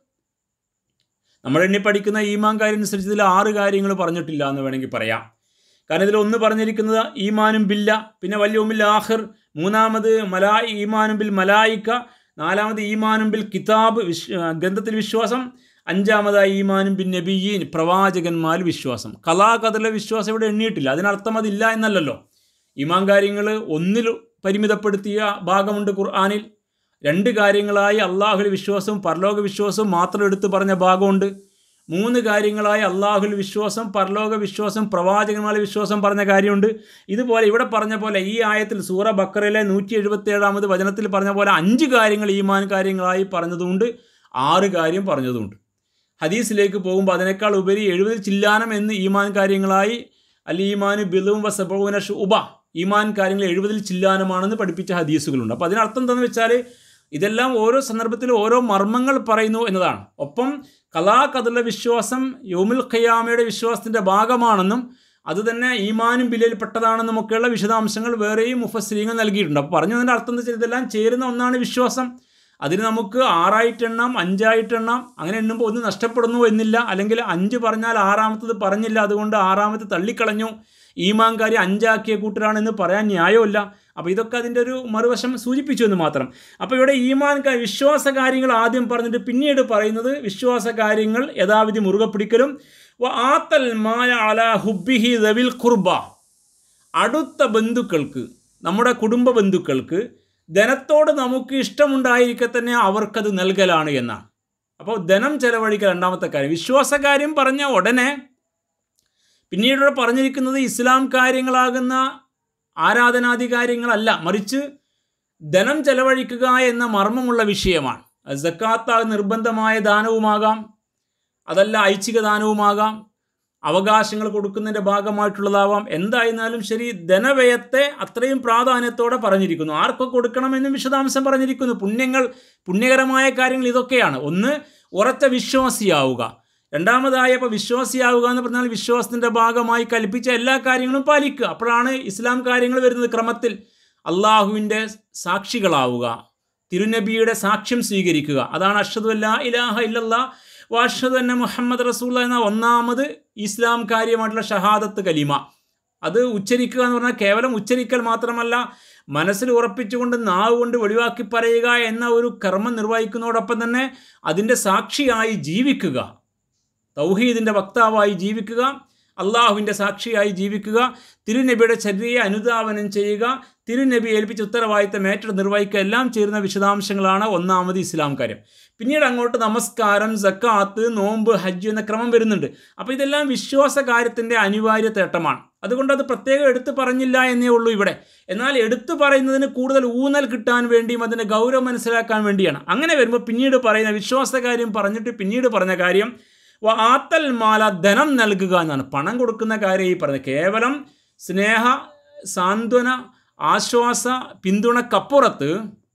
നമ്മൾ എണ്ണി പഠിക്കുന്ന ഈമാൻ കാര്യം അനുസരിച്ച് ഇതിൽ ആറ് കാര്യങ്ങൾ പറഞ്ഞിട്ടില്ല എന്ന് വേണമെങ്കിൽ പറയാം കാരണം ഇതിൽ ഒന്ന് പറഞ്ഞിരിക്കുന്നത് ഈമാനും ബില്ല പിന്നെ വലിയ ഉമ്മിൽ ആഹിർ മൂന്നാമത് മലാ ഈമാനും ബിൽ മലായിക്ക നാലാമത് ഈമാനും ബിൽ കിതാബ് വിശ് ഗ്രന്ഥത്തിൽ വിശ്വാസം അഞ്ചാമതായി ഈമാനും ബിൻ നബിയീൻ പ്രവാചകന്മാരിൽ വിശ്വാസം കലാകഥയിലെ വിശ്വാസം ഇവിടെ എണ്ണിയിട്ടില്ല അതിനർത്ഥം അതില്ല എന്നല്ലല്ലോ ഈമാൻ കാര്യങ്ങൾ ഒന്നിൽ പരിമിതപ്പെടുത്തിയ ഭാഗമുണ്ട് ഖുർആാനിൽ രണ്ട് കാര്യങ്ങളായി അള്ളാഹുൽ വിശ്വാസവും പരലോക വിശ്വാസവും മാത്രം എടുത്തു പറഞ്ഞ ഭാഗമുണ്ട് മൂന്ന് കാര്യങ്ങളായി അള്ളാഹുൽ വിശ്വാസം പരലോക വിശ്വാസം പ്രവാചകന്മാരുടെ വിശ്വാസം പറഞ്ഞ കാര്യമുണ്ട് ഇതുപോലെ ഇവിടെ പറഞ്ഞ പോലെ ഈ ആയത്തിൽ സൂറ ബക്കറിലെ നൂറ്റി എഴുപത്തി ഏഴാമത് വചനത്തിൽ പറഞ്ഞ പോലെ അഞ്ച് കാര്യങ്ങൾ ഈമാൻ കാര്യങ്ങളായി പറഞ്ഞതുകൊണ്ട് ആറ് കാര്യം പറഞ്ഞതുകൊണ്ട് ഹദീസിലേക്ക് പോകുമ്പോൾ അതിനേക്കാൾ ഉപരി എഴുപത് ചില്ലാനം എന്ന് ഈമാൻ കാര്യങ്ങളായി അൽ ഈമാന് ബിലുവും വസബൂന ഷുബ ഈമാൻ കാര്യങ്ങൾ എഴുപതിൽ ചില്ലാനമാണെന്ന് പഠിപ്പിച്ച ഹദീസുകളുണ്ട് അപ്പോൾ അതിനർത്ഥം എന്താണെന്ന് വെച്ചാൽ ഇതെല്ലാം ഓരോ സന്ദർഭത്തിലും ഓരോ മർമ്മങ്ങൾ പറയുന്നു എന്നതാണ് ഒപ്പം കലാകഥയുടെ വിശ്വാസം യോമുൽ ഖയാമയുടെ വിശ്വാസത്തിൻ്റെ ഭാഗമാണെന്നും അത് തന്നെ ഈമാനും ബില്ലിൽപ്പെട്ടതാണെന്നും ഒക്കെയുള്ള വിശദാംശങ്ങൾ വേറെയും മുഫസ്രീങ്ങൾ നൽകിയിട്ടുണ്ട് അപ്പോൾ പറഞ്ഞതിൻ്റെ അർത്ഥം എന്താ വെച്ചാൽ ഇതെല്ലാം ചേരുന്ന ഒന്നാണ് വിശ്വാസം അതിന് നമുക്ക് ആറായിട്ട് എണ്ണാം അഞ്ചായിട്ട് എണ്ണാം അങ്ങനെ എണ്ണുമ്പോൾ ഒന്ന് നഷ്ടപ്പെടുന്നു എന്നില്ല അല്ലെങ്കിൽ അഞ്ച് പറഞ്ഞാൽ ആറാമത്തത് പറഞ്ഞില്ല അതുകൊണ്ട് ആറാമത്തെ തള്ളിക്കളഞ്ഞു ഈമാൻ കാര്യം അഞ്ചാക്കിയ കൂട്ടരാണെന്ന് പറയാൻ ന്യായമില്ല അപ്പോൾ ഇതൊക്കെ അതിൻ്റെ ഒരു മറുവശം സൂചിപ്പിച്ചു എന്ന് മാത്രം അപ്പോൾ ഇവിടെ ഈമാൻ കാ- വിശ്വാസ കാര്യങ്ങൾ ആദ്യം പറഞ്ഞിട്ട് പിന്നീട് പറയുന്നത് വിശ്വാസ കാര്യങ്ങൾ യഥാവിധി മുറുകെ പിടിക്കലും വ ആത്തൽ മായ അല ഹുബിഹി ദവിൽ ഖുർബ അടുത്ത ബന്ധുക്കൾക്ക് നമ്മുടെ കുടുംബ ബന്ധുക്കൾക്ക് ധനത്തോട് നമുക്ക് ഇഷ്ടമുണ്ടായിരിക്കെ തന്നെ അവർക്കത് നൽകലാണ് എന്നാണ് അപ്പോൾ ധനം ചെലവഴിക്കുക രണ്ടാമത്തെ കാര്യം വിശ്വാസ കാര്യം പറഞ്ഞ ഉടനെ പിന്നീട് ഇവിടെ പറഞ്ഞിരിക്കുന്നത് ഇസ്ലാം കാര്യങ്ങളാകുന്ന ആരാധനാദി കാര്യങ്ങളല്ല മറിച്ച് ധനം ചെലവഴിക്കുക എന്ന മർമ്മമുള്ള വിഷയമാണ് അത് സക്കാത്ത നിർബന്ധമായ ദാനവുമാകാം അതല്ല ഐച്ഛിക ദാനവുമാകാം അവകാശങ്ങൾ കൊടുക്കുന്നതിൻ്റെ ഭാഗമായിട്ടുള്ളതാവാം എന്തായിരുന്നാലും ശരി ധനവ്യയത്തെ അത്രയും പ്രാധാന്യത്തോടെ പറഞ്ഞിരിക്കുന്നു ആർക്കൊക്കെ കൊടുക്കണമെന്നും വിശദാംശം പറഞ്ഞിരിക്കുന്നു പുണ്യങ്ങൾ പുണ്യകരമായ കാര്യങ്ങൾ ഇതൊക്കെയാണ് ഒന്ന് ഉറച്ച വിശ്വാസിയാവുക രണ്ടാമതായി അപ്പോൾ വിശ്വാസിയാവുക എന്ന് പറഞ്ഞാൽ വിശ്വാസത്തിൻ്റെ ഭാഗമായി കൽപ്പിച്ച എല്ലാ കാര്യങ്ങളും പാലിക്കുക അപ്പോഴാണ് ഇസ്ലാം കാര്യങ്ങൾ വരുന്നത് ക്രമത്തിൽ അള്ളാഹുവിൻ്റെ സാക്ഷികളാവുക തിരുനബിയുടെ സാക്ഷ്യം സ്വീകരിക്കുക അതാണ് അഷദു അല്ലാ ഇലാഹ ഇല്ലല്ലാ വാഷദ് അന്ന മുഹമ്മദ് റസൂൽ എന്ന ഒന്നാമത് ഇസ്ലാം കാര്യമായിട്ടുള്ള ഷഹാദത്ത് കലിമ അത് ഉച്ചരിക്കുക എന്ന് പറഞ്ഞാൽ കേവലം ഉച്ചരിക്കൽ മാത്രമല്ല മനസ്സിൽ ഉറപ്പിച്ചുകൊണ്ട് നാവ് കൊണ്ട് വെളിവാക്കി പറയുക എന്ന ഒരു കർമ്മം നിർവഹിക്കുന്നതോടൊപ്പം തന്നെ അതിൻ്റെ സാക്ഷിയായി ജീവിക്കുക തൗഹീദിൻ്റെ വക്താവായി ജീവിക്കുക അള്ളാഹുവിൻ്റെ സാക്ഷിയായി ജീവിക്കുക തിരുനബിയുടെ ചര്യയെ അനുധാവനം ചെയ്യുക തിരുനബി ഏൽപ്പിച്ച ഉത്തരവാദിത്തം ഏറ്റെടുത്ത് നിർവഹിക്കുക എല്ലാം ചേരുന്ന വിശദാംശങ്ങളാണ് ഒന്നാമത് ഇസ്ലാം കാര്യം പിന്നീട് അങ്ങോട്ട് നമസ്കാരം സക്കാത്ത് നോമ്പ് ഹജ്ജ് എന്ന ക്രമം വരുന്നുണ്ട് അപ്പോൾ ഇതെല്ലാം വിശ്വാസ കാര്യത്തിൻ്റെ അനിവാര്യ തേട്ടമാണ് അതുകൊണ്ട് അത് പ്രത്യേകം എടുത്തു പറഞ്ഞില്ല എന്നേ ഉള്ളൂ ഇവിടെ എന്നാൽ എടുത്തു പറയുന്നതിന് കൂടുതൽ ഊന്നൽ കിട്ടാൻ വേണ്ടിയും അതിൻ്റെ ഗൗരവം മനസ്സിലാക്കാൻ വേണ്ടിയാണ് അങ്ങനെ വരുമ്പോൾ പിന്നീട് പറയുന്ന വിശ്വാസ കാര്യം പറഞ്ഞിട്ട് പിന്നീട് പറഞ്ഞ കാര്യം വ ആത്തൽ മാല ധനം നൽകുക എന്നാണ് പണം കൊടുക്കുന്ന കാര്യം ഈ പറയുന്നത് കേവലം സ്നേഹ സാന്ത്വന ആശ്വാസ പിന്തുണക്കപ്പുറത്ത്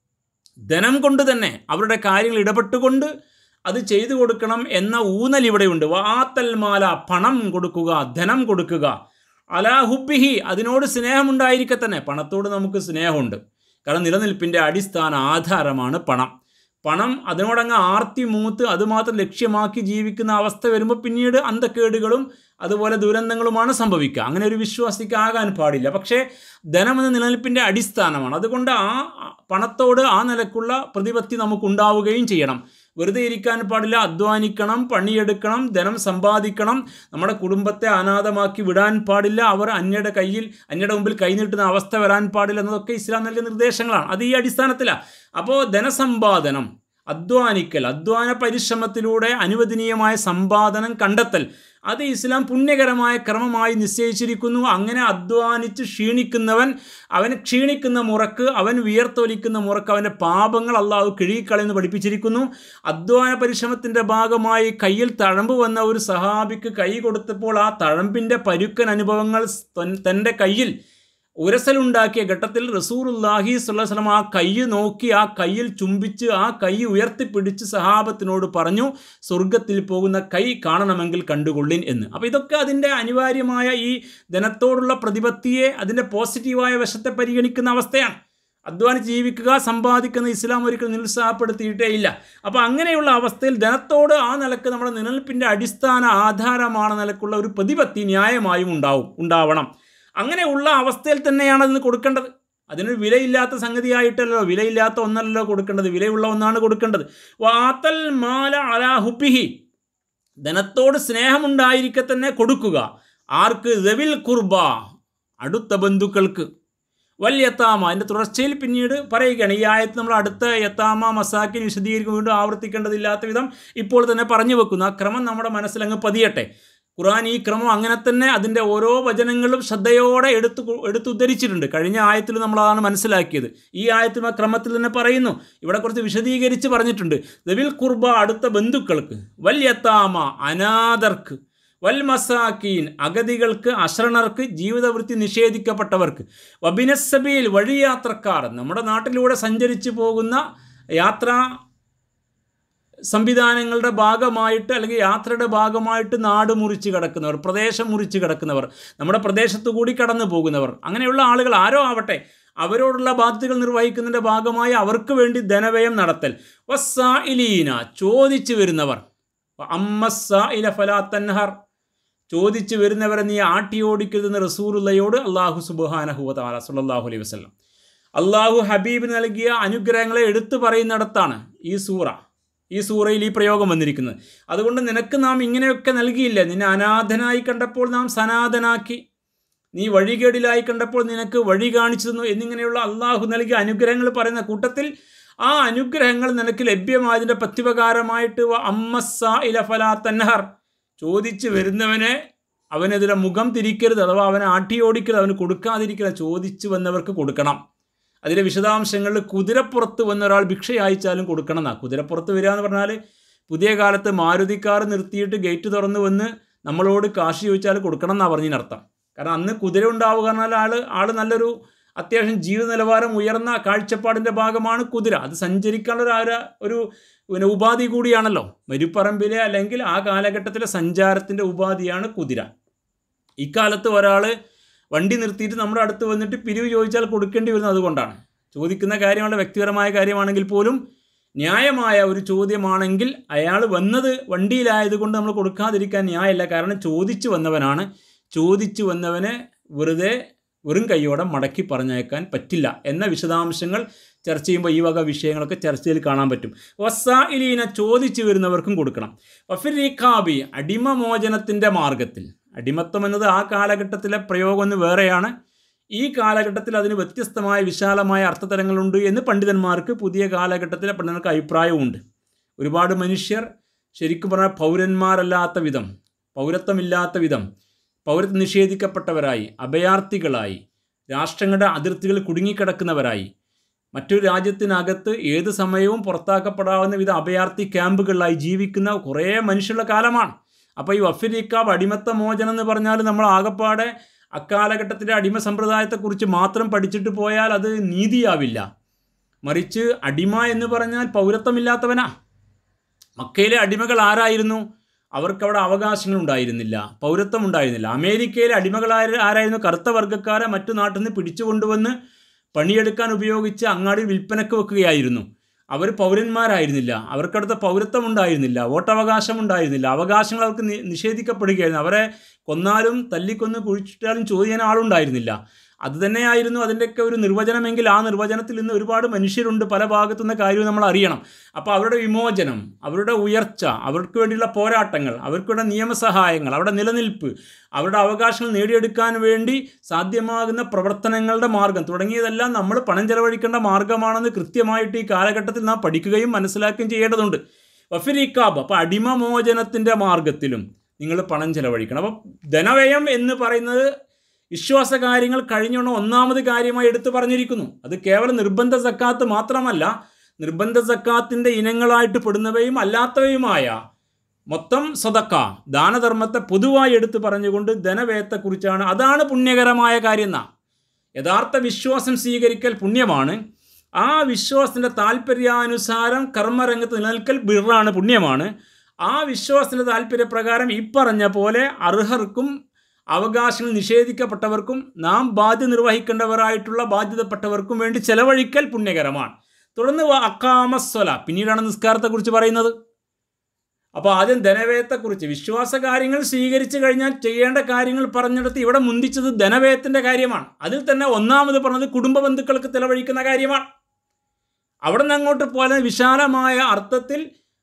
ധനം കൊണ്ട് തന്നെ അവരുടെ കാര്യങ്ങൾ ഇടപെട്ടുകൊണ്ട് അത് ചെയ്തു കൊടുക്കണം എന്ന ഊന്നൽ ഇവിടെയുണ്ട് വാത്തൽ മാല പണം കൊടുക്കുക ധനം കൊടുക്കുക അലാ ഹുബിഹി അതിനോട് സ്നേഹമുണ്ടായിരിക്കെ തന്നെ പണത്തോട് നമുക്ക് സ്നേഹമുണ്ട് കാരണം നിലനിൽപ്പിൻ്റെ അടിസ്ഥാന ആധാരമാണ് പണം പണം അതിനോടങ്ങ് ആർത്തി മൂത്ത് അതുമാത്രം ലക്ഷ്യമാക്കി ജീവിക്കുന്ന അവസ്ഥ വരുമ്പോൾ പിന്നീട് അന്തക്കേടുകളും അതുപോലെ ദുരന്തങ്ങളുമാണ് സംഭവിക്കുക അങ്ങനെ ഒരു വിശ്വാസിക്ക് ആകാൻ പാടില്ല പക്ഷേ ധനം എന്ന നിലനിൽപ്പിൻ്റെ അടിസ്ഥാനമാണ് അതുകൊണ്ട് ആ പണത്തോട് ആ നിലക്കുള്ള പ്രതിപത്തി നമുക്കുണ്ടാവുകയും ചെയ്യണം വെറുതെ ഇരിക്കാൻ പാടില്ല അധ്വാനിക്കണം പണിയെടുക്കണം ധനം സമ്പാദിക്കണം നമ്മുടെ കുടുംബത്തെ അനാഥമാക്കി വിടാൻ പാടില്ല അവർ അന്യയുടെ കയ്യിൽ അന്യയുടെ മുമ്പിൽ കൈനീട്ടുന്ന അവസ്ഥ വരാൻ പാടില്ല എന്നതൊക്കെ ഇസ്ലാം നൽകിയ നിർദ്ദേശങ്ങളാണ് അത് ഈ അടിസ്ഥാനത്തിലാണ് അപ്പോൾ ധനസമ്പാദനം അധ്വാനിക്കൽ അധ്വാന പരിശ്രമത്തിലൂടെ അനുവദനീയമായ സമ്പാദനം കണ്ടെത്തൽ അത് ഇസ്ലാം പുണ്യകരമായ ക്രമമായി നിശ്ചയിച്ചിരിക്കുന്നു അങ്ങനെ അധ്വാനിച്ച് ക്ഷീണിക്കുന്നവൻ അവൻ ക്ഷീണിക്കുന്ന മുറക്ക് അവൻ വിയർത്തൊലിക്കുന്ന മുറക്ക് അവൻ്റെ പാപങ്ങൾ അള്ളാഹു കിഴിക്കളയെന്ന് പഠിപ്പിച്ചിരിക്കുന്നു അധ്വാന പരിശ്രമത്തിൻ്റെ ഭാഗമായി കയ്യിൽ തഴമ്പ് വന്ന ഒരു സഹാബിക്ക് കൈ കൊടുത്തപ്പോൾ ആ തഴമ്പിൻ്റെ പരുക്കൻ അനുഭവങ്ങൾ തൻ്റെ കയ്യിൽ ഉരസലുണ്ടാക്കിയ ഘട്ടത്തിൽ റസൂറുല്ലാഹി സ്വല്ലം ആ കൈ നോക്കി ആ കയ്യിൽ ചുംബിച്ച് ആ കൈ ഉയർത്തിപ്പിടിച്ച് സഹാബത്തിനോട് പറഞ്ഞു സ്വർഗത്തിൽ പോകുന്ന കൈ കാണണമെങ്കിൽ കണ്ടുകൊള്ളിൻ എന്ന് അപ്പോൾ ഇതൊക്കെ അതിൻ്റെ അനിവാര്യമായ ഈ ധനത്തോടുള്ള പ്രതിപത്തിയെ അതിൻ്റെ പോസിറ്റീവായ വശത്തെ പരിഗണിക്കുന്ന അവസ്ഥയാണ് അധ്വാനിച്ച് ജീവിക്കുക സമ്പാദിക്കുന്ന ഇസ്ലാം ഒരിക്കലും നിരുത്സാഹപ്പെടുത്തിയിട്ടേ ഇല്ല അപ്പോൾ അങ്ങനെയുള്ള അവസ്ഥയിൽ ധനത്തോട് ആ നിലക്ക് നമ്മുടെ നിലനിൽപ്പിൻ്റെ അടിസ്ഥാന ആധാരമാണ് നിലക്കുള്ള ഒരു പ്രതിപത്തി ന്യായമായും ഉണ്ടാവും ഉണ്ടാവണം അങ്ങനെയുള്ള അവസ്ഥയിൽ തന്നെയാണ് അതിന് കൊടുക്കേണ്ടത് അതിനൊരു വിലയില്ലാത്ത സംഗതിയായിട്ടല്ലോ വിലയില്ലാത്ത ഒന്നല്ലല്ലോ കൊടുക്കേണ്ടത് വിലയുള്ള ഒന്നാണ് കൊടുക്കേണ്ടത് വാത്തൽ മാല അലാഹുപ്പിഹി ധനത്തോട് സ്നേഹമുണ്ടായിരിക്കെ തന്നെ കൊടുക്കുക ആർക്ക് ദവിൽ കുർബ അടുത്ത ബന്ധുക്കൾക്ക് വൽ യത്താമ അതിൻ്റെ തുടർച്ചയിൽ പിന്നീട് പറയുകയാണ് ഈ ആയത്ത് നമ്മൾ അടുത്ത യത്താമ മസാക്കിന് വിശദീകരിക്കും വീണ്ടും ആവർത്തിക്കേണ്ടതില്ലാത്ത വിധം ഇപ്പോൾ തന്നെ പറഞ്ഞു വെക്കുന്നു ആ ക്രമം നമ്മുടെ മനസ്സിലങ്ങ് പതിയട്ടെ ഖുർആൻ ഈ ക്രമം അങ്ങനെ തന്നെ അതിൻ്റെ ഓരോ വചനങ്ങളും ശ്രദ്ധയോടെ എടുത്ത് എടുത്തുദ്ധരിച്ചിട്ടുണ്ട് കഴിഞ്ഞ ആയത്തിൽ നമ്മൾ അതാണ് മനസ്സിലാക്കിയത് ഈ ആയത്തിൽ ആ ക്രമത്തിൽ തന്നെ പറയുന്നു ഇവിടെ കുറച്ച് വിശദീകരിച്ച് പറഞ്ഞിട്ടുണ്ട് ദവിൽ കുർബ അടുത്ത ബന്ധുക്കൾക്ക് വൽ യത്താമ അനാഥർക്ക് വൽ മസാക്കീൻ അഗതികൾക്ക് അശ്രണർക്ക് ജീവിതവൃത്തി നിഷേധിക്കപ്പെട്ടവർക്ക് വബിനസബീൽ വഴിയാത്രക്കാർ നമ്മുടെ നാട്ടിലൂടെ സഞ്ചരിച്ചു പോകുന്ന യാത്രാ സംവിധാനങ്ങളുടെ ഭാഗമായിട്ട് അല്ലെങ്കിൽ യാത്രയുടെ ഭാഗമായിട്ട് നാട് മുറിച്ച് കിടക്കുന്നവർ പ്രദേശം മുറിച്ച് കിടക്കുന്നവർ നമ്മുടെ പ്രദേശത്തു കൂടി കടന്നു പോകുന്നവർ അങ്ങനെയുള്ള ആളുകൾ ആരോ ആവട്ടെ അവരോടുള്ള ബാധ്യതകൾ നിർവഹിക്കുന്നതിൻ്റെ ഭാഗമായി അവർക്ക് വേണ്ടി ധനവ്യയം നടത്തൽ വസ്സായിലീന ചോദിച്ചു വരുന്നവർ അമ്മസ്സായില ഫലാത്തൻഹർ ചോദിച്ചു വരുന്നവരെ നീ ആട്ടി ഓടിക്കരുതെന്ന് റസൂലുള്ളയോട് അള്ളാഹു സുബാനഹുവല സുല്ലാഹു അലൈഹി വസ്ലം അള്ളാഹു ഹബീബിന് നൽകിയ അനുഗ്രഹങ്ങളെ എടുത്തു പറയുന്നിടത്താണ് ഈ സൂറ ഈ സൂറയിൽ ഈ പ്രയോഗം വന്നിരിക്കുന്നത് അതുകൊണ്ട് നിനക്ക് നാം ഇങ്ങനെയൊക്കെ നൽകിയില്ല നിന്നെ അനാഥനായി കണ്ടപ്പോൾ നാം സനാഥനാക്കി നീ വഴികേടിലായി കണ്ടപ്പോൾ നിനക്ക് വഴി കാണിച്ചു തന്നു എന്നിങ്ങനെയുള്ള അള്ളാഹു നൽകിയ അനുഗ്രഹങ്ങൾ പറയുന്ന കൂട്ടത്തിൽ ആ അനുഗ്രഹങ്ങൾ നിനക്ക് ലഭ്യമായതിൻ്റെ പ്രത്യുപകാരമായിട്ട് അമ്മസ്സ ഇലഫലാ തന്നഹർ ചോദിച്ചു വരുന്നവനെ അവനെതിരെ മുഖം തിരിക്കരുത് അഥവാ അവനെ ആട്ടി ഓടിക്കരുത് അവന് കൊടുക്കാതിരിക്കരുത് ചോദിച്ചു വന്നവർക്ക് കൊടുക്കണം അതിലെ വിശദാംശങ്ങളിൽ കുതിരപ്പുറത്ത് വന്ന ഒരാൾ ഭിക്ഷ അയച്ചാലും കൊടുക്കണം എന്നാ കുതിരപ്പുറത്ത് വരിക എന്ന് പറഞ്ഞാൽ പുതിയ കാലത്ത് മാരുതിക്കാർ നിർത്തിയിട്ട് ഗേറ്റ് തുറന്ന് വന്ന് നമ്മളോട് കാശ് ചോദിച്ചാൽ കൊടുക്കണം എന്നാണ് പറഞ്ഞതിനർത്ഥം കാരണം അന്ന് കുതിര ഉണ്ടാവുക പറഞ്ഞാൽ ആൾ ആൾ നല്ലൊരു അത്യാവശ്യം ജീവിത നിലവാരം ഉയർന്ന കാഴ്ചപ്പാടിൻ്റെ ഭാഗമാണ് കുതിര അത് സഞ്ചരിക്കാനുള്ള ഒരു ഒരു പിന്നെ ഉപാധി കൂടിയാണല്ലോ മരുപ്പറമ്പിലെ അല്ലെങ്കിൽ ആ കാലഘട്ടത്തിലെ സഞ്ചാരത്തിൻ്റെ ഉപാധിയാണ് കുതിര ഇക്കാലത്ത് ഒരാൾ വണ്ടി നിർത്തിയിട്ട് നമ്മുടെ അടുത്ത് വന്നിട്ട് പിരിവ് ചോദിച്ചാൽ കൊടുക്കേണ്ടി വരുന്നത് അതുകൊണ്ടാണ് ചോദിക്കുന്ന കാര്യങ്ങളുടെ വ്യക്തിപരമായ കാര്യമാണെങ്കിൽ പോലും ന്യായമായ ഒരു ചോദ്യമാണെങ്കിൽ അയാൾ വന്നത് വണ്ടിയിലായതുകൊണ്ട് നമ്മൾ കൊടുക്കാതിരിക്കാൻ ന്യായമല്ല കാരണം ചോദിച്ചു വന്നവനാണ് ചോദിച്ചു വന്നവനെ വെറുതെ വെറും കൈയോടെ മടക്കി പറഞ്ഞയക്കാൻ പറ്റില്ല എന്ന വിശദാംശങ്ങൾ ചർച്ച ചെയ്യുമ്പോൾ ഈ വക വിഷയങ്ങളൊക്കെ ചർച്ചയിൽ കാണാൻ പറ്റും വസായിലീന ചോദിച്ചു വരുന്നവർക്കും കൊടുക്കണം വഫിറിഖാബി അടിമമോചനത്തിൻ്റെ മാർഗത്തിൽ അടിമത്വം എന്നത് ആ കാലഘട്ടത്തിലെ പ്രയോഗം ഒന്ന് വേറെയാണ് ഈ കാലഘട്ടത്തിൽ അതിന് വ്യത്യസ്തമായ വിശാലമായ അർത്ഥതലങ്ങളുണ്ട് എന്ന് പണ്ഡിതന്മാർക്ക് പുതിയ കാലഘട്ടത്തിലെ പണ്ഡിതർക്ക് അഭിപ്രായവുമുണ്ട് ഒരുപാട് മനുഷ്യർ ശരിക്കും പറഞ്ഞാൽ പൗരന്മാരല്ലാത്ത വിധം പൗരത്വമില്ലാത്ത വിധം പൗരത്വം നിഷേധിക്കപ്പെട്ടവരായി അഭയാർത്ഥികളായി രാഷ്ട്രങ്ങളുടെ അതിർത്തികൾ കുടുങ്ങിക്കിടക്കുന്നവരായി മറ്റൊരു രാജ്യത്തിനകത്ത് ഏത് സമയവും പുറത്താക്കപ്പെടാവുന്ന വിധ അഭയാർത്ഥി ക്യാമ്പുകളിലായി ജീവിക്കുന്ന കുറേ മനുഷ്യരുടെ കാലമാണ് അപ്പോൾ ഈ വഫിരിക്കാബ് അടിമത്ത മോചനം എന്ന് പറഞ്ഞാൽ നമ്മൾ ആകപ്പാടെ അക്കാലഘട്ടത്തിലെ അടിമ സമ്പ്രദായത്തെക്കുറിച്ച് മാത്രം പഠിച്ചിട്ട് പോയാൽ അത് നീതിയാവില്ല മറിച്ച് അടിമ എന്ന് പറഞ്ഞാൽ പൗരത്വമില്ലാത്തവനാ മക്കയിലെ അടിമകൾ ആരായിരുന്നു അവർക്കവിടെ അവകാശങ്ങൾ ഉണ്ടായിരുന്നില്ല പൗരത്വം ഉണ്ടായിരുന്നില്ല അമേരിക്കയിലെ അടിമകൾ ആരായിരുന്നു കറുത്ത വർഗ്ഗക്കാരെ മറ്റു നാട്ടിൽ നിന്ന് പിടിച്ചുകൊണ്ടുവന്ന് പണിയെടുക്കാൻ ഉപയോഗിച്ച് അങ്ങാടിയിൽ വിൽപ്പനക്ക് വെക്കുകയായിരുന്നു അവർ പൗരന്മാരായിരുന്നില്ല അവർക്കടുത്ത പൗരത്വം ഉണ്ടായിരുന്നില്ല വോട്ടവകാശം ഉണ്ടായിരുന്നില്ല അവകാശങ്ങൾ അവർക്ക് നിഷേധിക്കപ്പെടുകയായിരുന്നു അവരെ കൊന്നാലും തല്ലിക്കൊന്ന് കുഴിച്ചിട്ടാലും ചോദിക്കാൻ ആളുണ്ടായിരുന്നില്ല അത് തന്നെയായിരുന്നു അതിൻ്റെയൊക്കെ ഒരു നിർവചനമെങ്കിൽ ആ നിർവചനത്തിൽ ഇന്ന് ഒരുപാട് മനുഷ്യരുണ്ട് പല ഭാഗത്തുനിന്ന് കാര്യവും നമ്മൾ അറിയണം അപ്പോൾ അവരുടെ വിമോചനം അവരുടെ ഉയർച്ച അവർക്ക് വേണ്ടിയുള്ള പോരാട്ടങ്ങൾ അവർക്കുള്ള നിയമസഹായങ്ങൾ അവരുടെ നിലനിൽപ്പ് അവരുടെ അവകാശങ്ങൾ നേടിയെടുക്കാൻ വേണ്ടി സാധ്യമാകുന്ന പ്രവർത്തനങ്ങളുടെ മാർഗം തുടങ്ങിയതെല്ലാം നമ്മൾ പണം ചെലവഴിക്കേണ്ട മാർഗമാണെന്ന് കൃത്യമായിട്ട് ഈ കാലഘട്ടത്തിൽ നാം പഠിക്കുകയും മനസ്സിലാക്കുകയും ചെയ്യേണ്ടതുണ്ട് വഫിരിക്കാബ് അപ്പോൾ അടിമമോചനത്തിൻ്റെ മാർഗത്തിലും നിങ്ങൾ പണം ചെലവഴിക്കണം അപ്പോൾ ധനവ്യയം എന്ന് പറയുന്നത് വിശ്വാസ കാര്യങ്ങൾ കഴിഞ്ഞോണം ഒന്നാമത് കാര്യമായി എടുത്തു പറഞ്ഞിരിക്കുന്നു അത് കേവലം നിർബന്ധ സക്കാത്ത് മാത്രമല്ല നിർബന്ധ സക്കാത്തിൻ്റെ ഇനങ്ങളായിട്ട് പെടുന്നവയും അല്ലാത്തവയുമായ മൊത്തം സ്വതക്ക ദാനധർമ്മത്തെ പൊതുവായി എടുത്തു പറഞ്ഞുകൊണ്ട് ധനവ്യയത്തെക്കുറിച്ചാണ് അതാണ് പുണ്യകരമായ കാര്യം എന്നാ യഥാർത്ഥ വിശ്വാസം സ്വീകരിക്കൽ പുണ്യമാണ് ആ വിശ്വാസത്തിൻ്റെ താല്പര്യാനുസാരം കർമ്മരംഗത്ത് നിലനിൽക്കൽ ബിറാണ് പുണ്യമാണ് ആ വിശ്വാസത്തിൻ്റെ താല്പര്യപ്രകാരം ഈ പറഞ്ഞ പോലെ അർഹർക്കും അവകാശങ്ങൾ നിഷേധിക്കപ്പെട്ടവർക്കും നാം ബാധ്യത നിർവഹിക്കേണ്ടവരായിട്ടുള്ള ബാധ്യതപ്പെട്ടവർക്കും വേണ്ടി ചെലവഴിക്കൽ പുണ്യകരമാണ് തുടർന്ന് അക്കാമസ്വല പിന്നീടാണ് നിസ്കാരത്തെക്കുറിച്ച് പറയുന്നത് അപ്പോൾ ആദ്യം ധനവ്യയത്തെക്കുറിച്ച് വിശ്വാസ കാര്യങ്ങൾ സ്വീകരിച്ചു കഴിഞ്ഞാൽ ചെയ്യേണ്ട കാര്യങ്ങൾ പറഞ്ഞെടുത്ത് ഇവിടെ മുന്തിച്ചത് ധനവ്യയത്തിൻ്റെ കാര്യമാണ് അതിൽ തന്നെ ഒന്നാമത് പറഞ്ഞത് കുടുംബ ബന്ധുക്കൾക്ക് ചെലവഴിക്കുന്ന കാര്യമാണ് അവിടെ നിന്ന് അങ്ങോട്ട് പോലെ വിശാലമായ അർത്ഥത്തിൽ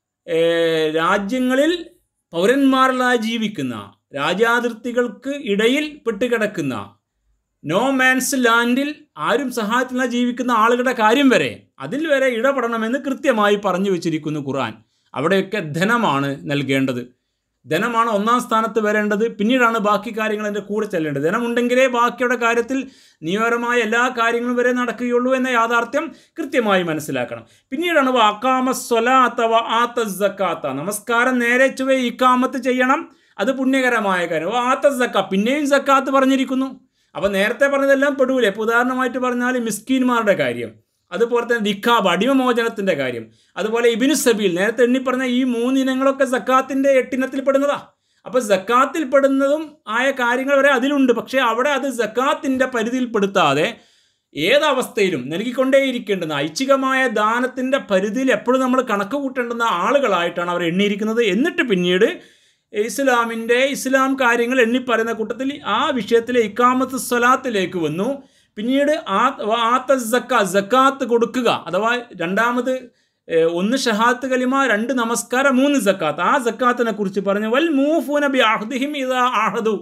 രാജ്യങ്ങളിൽ പൗരന്മാരിലായി ജീവിക്കുന്ന രാജ്യാതിർത്തികൾക്ക് ഇടയിൽ പെട്ടുകിടക്കുന്ന നോ മാൻസ് ലാൻഡിൽ ആരും സഹായത്തിനായി ജീവിക്കുന്ന ആളുകളുടെ കാര്യം വരെ അതിൽ വരെ ഇടപെടണമെന്ന് കൃത്യമായി പറഞ്ഞു വെച്ചിരിക്കുന്നു ഖുർആൻ അവിടെയൊക്കെ ധനമാണ് നൽകേണ്ടത് ധനമാണ് ഒന്നാം സ്ഥാനത്ത് വരേണ്ടത് പിന്നീടാണ് ബാക്കി കാര്യങ്ങൾ എൻ്റെ കൂടെ ചെല്ലേണ്ടത് ധനമുണ്ടെങ്കിലേ ബാക്കിയുടെ കാര്യത്തിൽ നിയമപരമായ എല്ലാ കാര്യങ്ങളും വരെ നടക്കുകയുള്ളൂ എന്ന യാഥാർത്ഥ്യം കൃത്യമായി മനസ്സിലാക്കണം പിന്നീടാണ് വാക്കാമ സ്വലാത്ത ആത്ത സക്കാത്ത നമസ്കാരം നേരെ ചുവ ഇക്കാമത്ത് ചെയ്യണം അത് പുണ്യകരമായ കാര്യം ആത്ത സക്ക പിന്നെയും സക്കാത്ത് പറഞ്ഞിരിക്കുന്നു അപ്പോൾ നേരത്തെ പറഞ്ഞതെല്ലാം പെടൂലേ ഇപ്പോൾ ഉദാഹരണമായിട്ട് പറഞ്ഞാൽ മിസ്കീന്മാരുടെ കാര്യം അതുപോലെ തന്നെ ദിഖാബ് അടിമമോചനത്തിൻ്റെ കാര്യം അതുപോലെ ഇബിനു സബീൽ നേരത്തെ എണ്ണി പറഞ്ഞ ഈ മൂന്ന് ഇനങ്ങളൊക്കെ സക്കാത്തിൻ്റെ എട്ടിനത്തിൽ പെടുന്നതാ അപ്പോൾ സക്കാത്തിൽ പെടുന്നതും ആയ കാര്യങ്ങൾ വരെ അതിലുണ്ട് പക്ഷേ അവിടെ അത് സക്കാത്തിൻ്റെ പരിധിയിൽപ്പെടുത്താതെ ഏതവസ്ഥയിലും നൽകിക്കൊണ്ടേയിരിക്കേണ്ടുന്ന ഐച്ഛികമായ ദാനത്തിൻ്റെ പരിധിയിൽ എപ്പോഴും നമ്മൾ കണക്ക് കൂട്ടേണ്ടുന്ന ആളുകളായിട്ടാണ് അവർ എണ്ണിയിരിക്കുന്നത് എന്നിട്ട് പിന്നീട് ഇസ്ലാമിൻ്റെ ഇസ്ലാം കാര്യങ്ങൾ എണ്ണിപ്പറയുന്ന കൂട്ടത്തിൽ ആ വിഷയത്തിലെ ഇക്കാമത്ത് സ്വലാത്തിലേക്ക് വന്നു പിന്നീട് ആ ആത്ത സക്ക സക്കാത്ത് കൊടുക്കുക അഥവാ രണ്ടാമത് ഒന്ന് ഷഹാത്ത് കലിമ രണ്ട് നമസ്കാരം മൂന്ന് സക്കാത്ത് ആ സക്കാത്തിനെ കുറിച്ച് പറഞ്ഞു വൽ മൂഫൂന ബി അഹ്ദിഹിം ഇതാ ആഹദു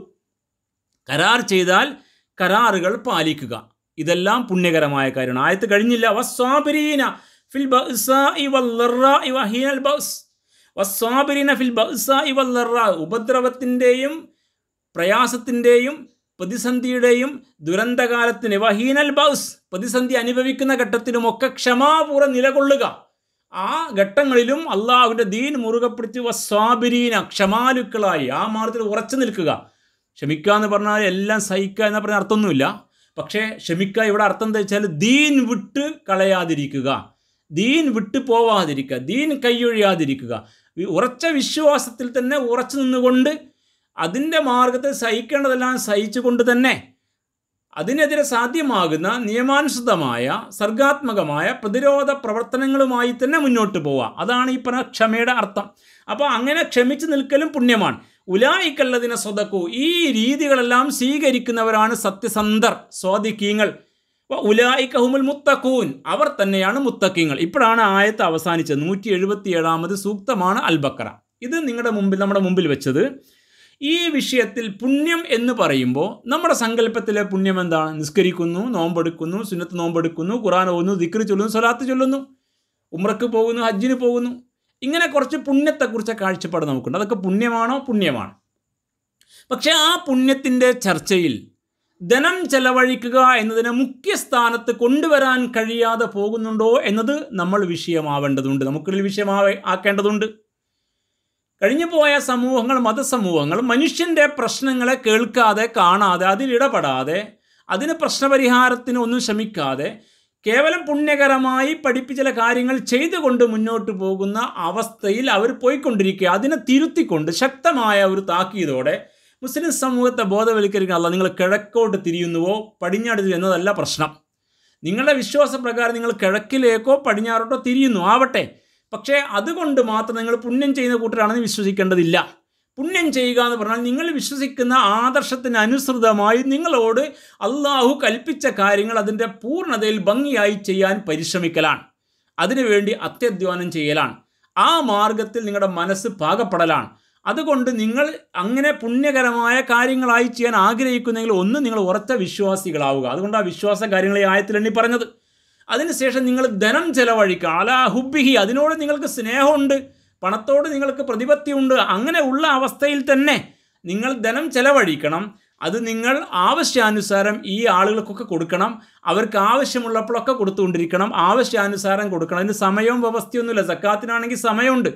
കരാർ ചെയ്താൽ കരാറുകൾ പാലിക്കുക ഇതെല്ലാം പുണ്യകരമായ കാര്യമാണ് ആയത്ത് കഴിഞ്ഞില്ല വസ്വാബിരീന ഫിൽ ബഅ്സാഇ വല്ലറാഇ വഹീനൽ ബഅ്സ് വസ്വാബിരീന ഫിൽ ബഅ്സാഇ വല്ലറാ ഉപദ്രവത്തിൻ്റെയും പ്രയാസത്തിൻ്റെയും പ്രതിസന്ധിയുടെയും ദുരന്തകാലത്തിന് വഹീനൽ ബൗസ് പ്രതിസന്ധി അനുഭവിക്കുന്ന ഘട്ടത്തിലുമൊക്കെ ക്ഷമാപൂർവ്വം നിലകൊള്ളുക ആ ഘട്ടങ്ങളിലും അള്ളാഹുവിൻ്റെ ദീൻ മുറുകെ പിടിച്ച് വസ്വാബിരീന ക്ഷമാലുക്കളായി ആ മാർഗത്തിൽ ഉറച്ചു നിൽക്കുക ക്ഷമിക്കുക എന്ന് പറഞ്ഞാൽ എല്ലാം സഹിക്കുക എന്ന് പറഞ്ഞ അർത്ഥമൊന്നുമില്ല പക്ഷേ ക്ഷമിക്കുക ഇവിടെ അർത്ഥം എന്താ വെച്ചാൽ ദീൻ വിട്ട് കളയാതിരിക്കുക ദീൻ വിട്ടു പോവാതിരിക്കുക ദീൻ കൈയൊഴിയാതിരിക്കുക ഉറച്ച വിശ്വാസത്തിൽ തന്നെ ഉറച്ചു നിന്നുകൊണ്ട് അതിൻ്റെ മാർഗത്തിൽ സഹിക്കേണ്ടതെല്ലാം സഹിച്ചുകൊണ്ട് തന്നെ അതിനെതിരെ സാധ്യമാകുന്ന നിയമാനുസൃതമായ സർഗാത്മകമായ പ്രതിരോധ പ്രവർത്തനങ്ങളുമായി തന്നെ മുന്നോട്ട് പോവുക അതാണ് ഈ പറഞ്ഞ ക്ഷമയുടെ അർത്ഥം അപ്പോൾ അങ്ങനെ ക്ഷമിച്ചു നിൽക്കലും പുണ്യമാണ് ഉലായിക്കല്ലതിനെ സ്വതക്കൂ ഈ രീതികളെല്ലാം സ്വീകരിക്കുന്നവരാണ് സത്യസന്ധർ സ്വാദിക്കീങ്ങൾ ഉലായിക്കഹുമുൽ മുത്തക്കൂൻ അവർ തന്നെയാണ് മുത്തക്കീങ്ങൾ ഇപ്പോഴാണ് ആയത്ത് അവസാനിച്ചത് നൂറ്റി എഴുപത്തി ഏഴാമത് സൂക്തമാണ് അൽബക്കറ ഇത് നിങ്ങളുടെ മുമ്പിൽ നമ്മുടെ മുമ്പിൽ വെച്ചത് ഈ വിഷയത്തിൽ പുണ്യം എന്ന് പറയുമ്പോൾ നമ്മുടെ സങ്കല്പത്തിലെ പുണ്യം എന്താണ് നിസ്കരിക്കുന്നു നോമ്പെടുക്കുന്നു സുന്നത്ത് നോമ്പെടുക്കുന്നു ഖുറാൻ ഓതുന്നു ദിക്ർ ചൊല്ലുന്നു സ്വലാത്ത് ചൊല്ലുന്നു ഉമ്രക്ക് പോകുന്നു ഹജ്ജിന് പോകുന്നു ഇങ്ങനെ കുറച്ച് പുണ്യത്തെക്കുറിച്ച് കാഴ്ചപ്പാട് നമുക്കുണ്ട് അതൊക്കെ പുണ്യമാണോ പുണ്യമാണ് പക്ഷേ ആ പുണ്യത്തിൻ്റെ ചർച്ചയിൽ ധനം ചെലവഴിക്കുക എന്നതിനെ മുഖ്യ സ്ഥാനത്ത് കൊണ്ടുവരാൻ കഴിയാതെ പോകുന്നുണ്ടോ എന്നത് നമ്മൾ വിഷയമാവേണ്ടതുണ്ട് നമുക്കുള്ളിൽ വിഷയമാവേ ആക്കേണ്ടതുണ്ട് കഴിഞ്ഞു പോയ സമൂഹങ്ങൾ മതസമൂഹങ്ങൾ മനുഷ്യൻ്റെ പ്രശ്നങ്ങളെ കേൾക്കാതെ കാണാതെ അതിലിടപെടാതെ അതിന് പ്രശ്നപരിഹാരത്തിന് ഒന്നും ശ്രമിക്കാതെ കേവലം പുണ്യകരമായി പഠിപ്പിച്ച ചില കാര്യങ്ങൾ ചെയ്തുകൊണ്ട് മുന്നോട്ട് പോകുന്ന അവസ്ഥയിൽ അവർ പോയിക്കൊണ്ടിരിക്കുക അതിനെ തിരുത്തിക്കൊണ്ട് ശക്തമായ ഒരു താക്കീതോടെ മുസ്ലിം സമൂഹത്തെ ബോധവൽക്കരിക്കുക നിങ്ങൾ കിഴക്കോട്ട് തിരിയുന്നുവോ പടിഞ്ഞാട് എന്നതല്ല പ്രശ്നം നിങ്ങളുടെ വിശ്വാസപ്രകാരം നിങ്ങൾ കിഴക്കിലേക്കോ പടിഞ്ഞാറോട്ടോ തിരിയുന്നു ആവട്ടെ പക്ഷേ അതുകൊണ്ട് മാത്രം നിങ്ങൾ പുണ്യം ചെയ്യുന്ന കൂട്ടരാണെന്ന് വിശ്വസിക്കേണ്ടതില്ല പുണ്യം ചെയ്യുക എന്ന് പറഞ്ഞാൽ നിങ്ങൾ വിശ്വസിക്കുന്ന ആദർശത്തിന് അനുസൃതമായി നിങ്ങളോട് അള്ളാഹു കൽപ്പിച്ച കാര്യങ്ങൾ അതിൻ്റെ പൂർണ്ണതയിൽ ഭംഗിയായി ചെയ്യാൻ പരിശ്രമിക്കലാണ് അതിനുവേണ്ടി അത്യധ്വാനം ചെയ്യലാണ് ആ മാർഗത്തിൽ നിങ്ങളുടെ മനസ്സ് പാകപ്പെടലാണ് അതുകൊണ്ട് നിങ്ങൾ അങ്ങനെ പുണ്യകരമായ കാര്യങ്ങളായി ചെയ്യാൻ ആഗ്രഹിക്കുന്നെങ്കിൽ ഒന്ന് നിങ്ങൾ ഉറച്ച വിശ്വാസികളാവുക അതുകൊണ്ട് ആ വിശ്വാസ കാര്യങ്ങളെ ആയത്തിലെണ്ണി പറഞ്ഞത് അതിനുശേഷം നിങ്ങൾ ധനം ചെലവഴിക്കുക അലാ ഹുബിഹി അതിനോട് നിങ്ങൾക്ക് സ്നേഹമുണ്ട് പണത്തോട് നിങ്ങൾക്ക് പ്രതിപത്തിയുണ്ട് അങ്ങനെ ഉള്ള അവസ്ഥയിൽ തന്നെ നിങ്ങൾ ധനം ചെലവഴിക്കണം അത് നിങ്ങൾ ആവശ്യാനുസാരം ഈ ആളുകൾക്കൊക്കെ കൊടുക്കണം അവർക്ക് ആവശ്യമുള്ളപ്പോഴൊക്കെ കൊടുത്തുകൊണ്ടിരിക്കണം ആവശ്യാനുസാരം കൊടുക്കണം അതിന് സമയവും വ്യവസ്ഥയൊന്നുമില്ല സക്കാത്തിനാണെങ്കിൽ സമയമുണ്ട്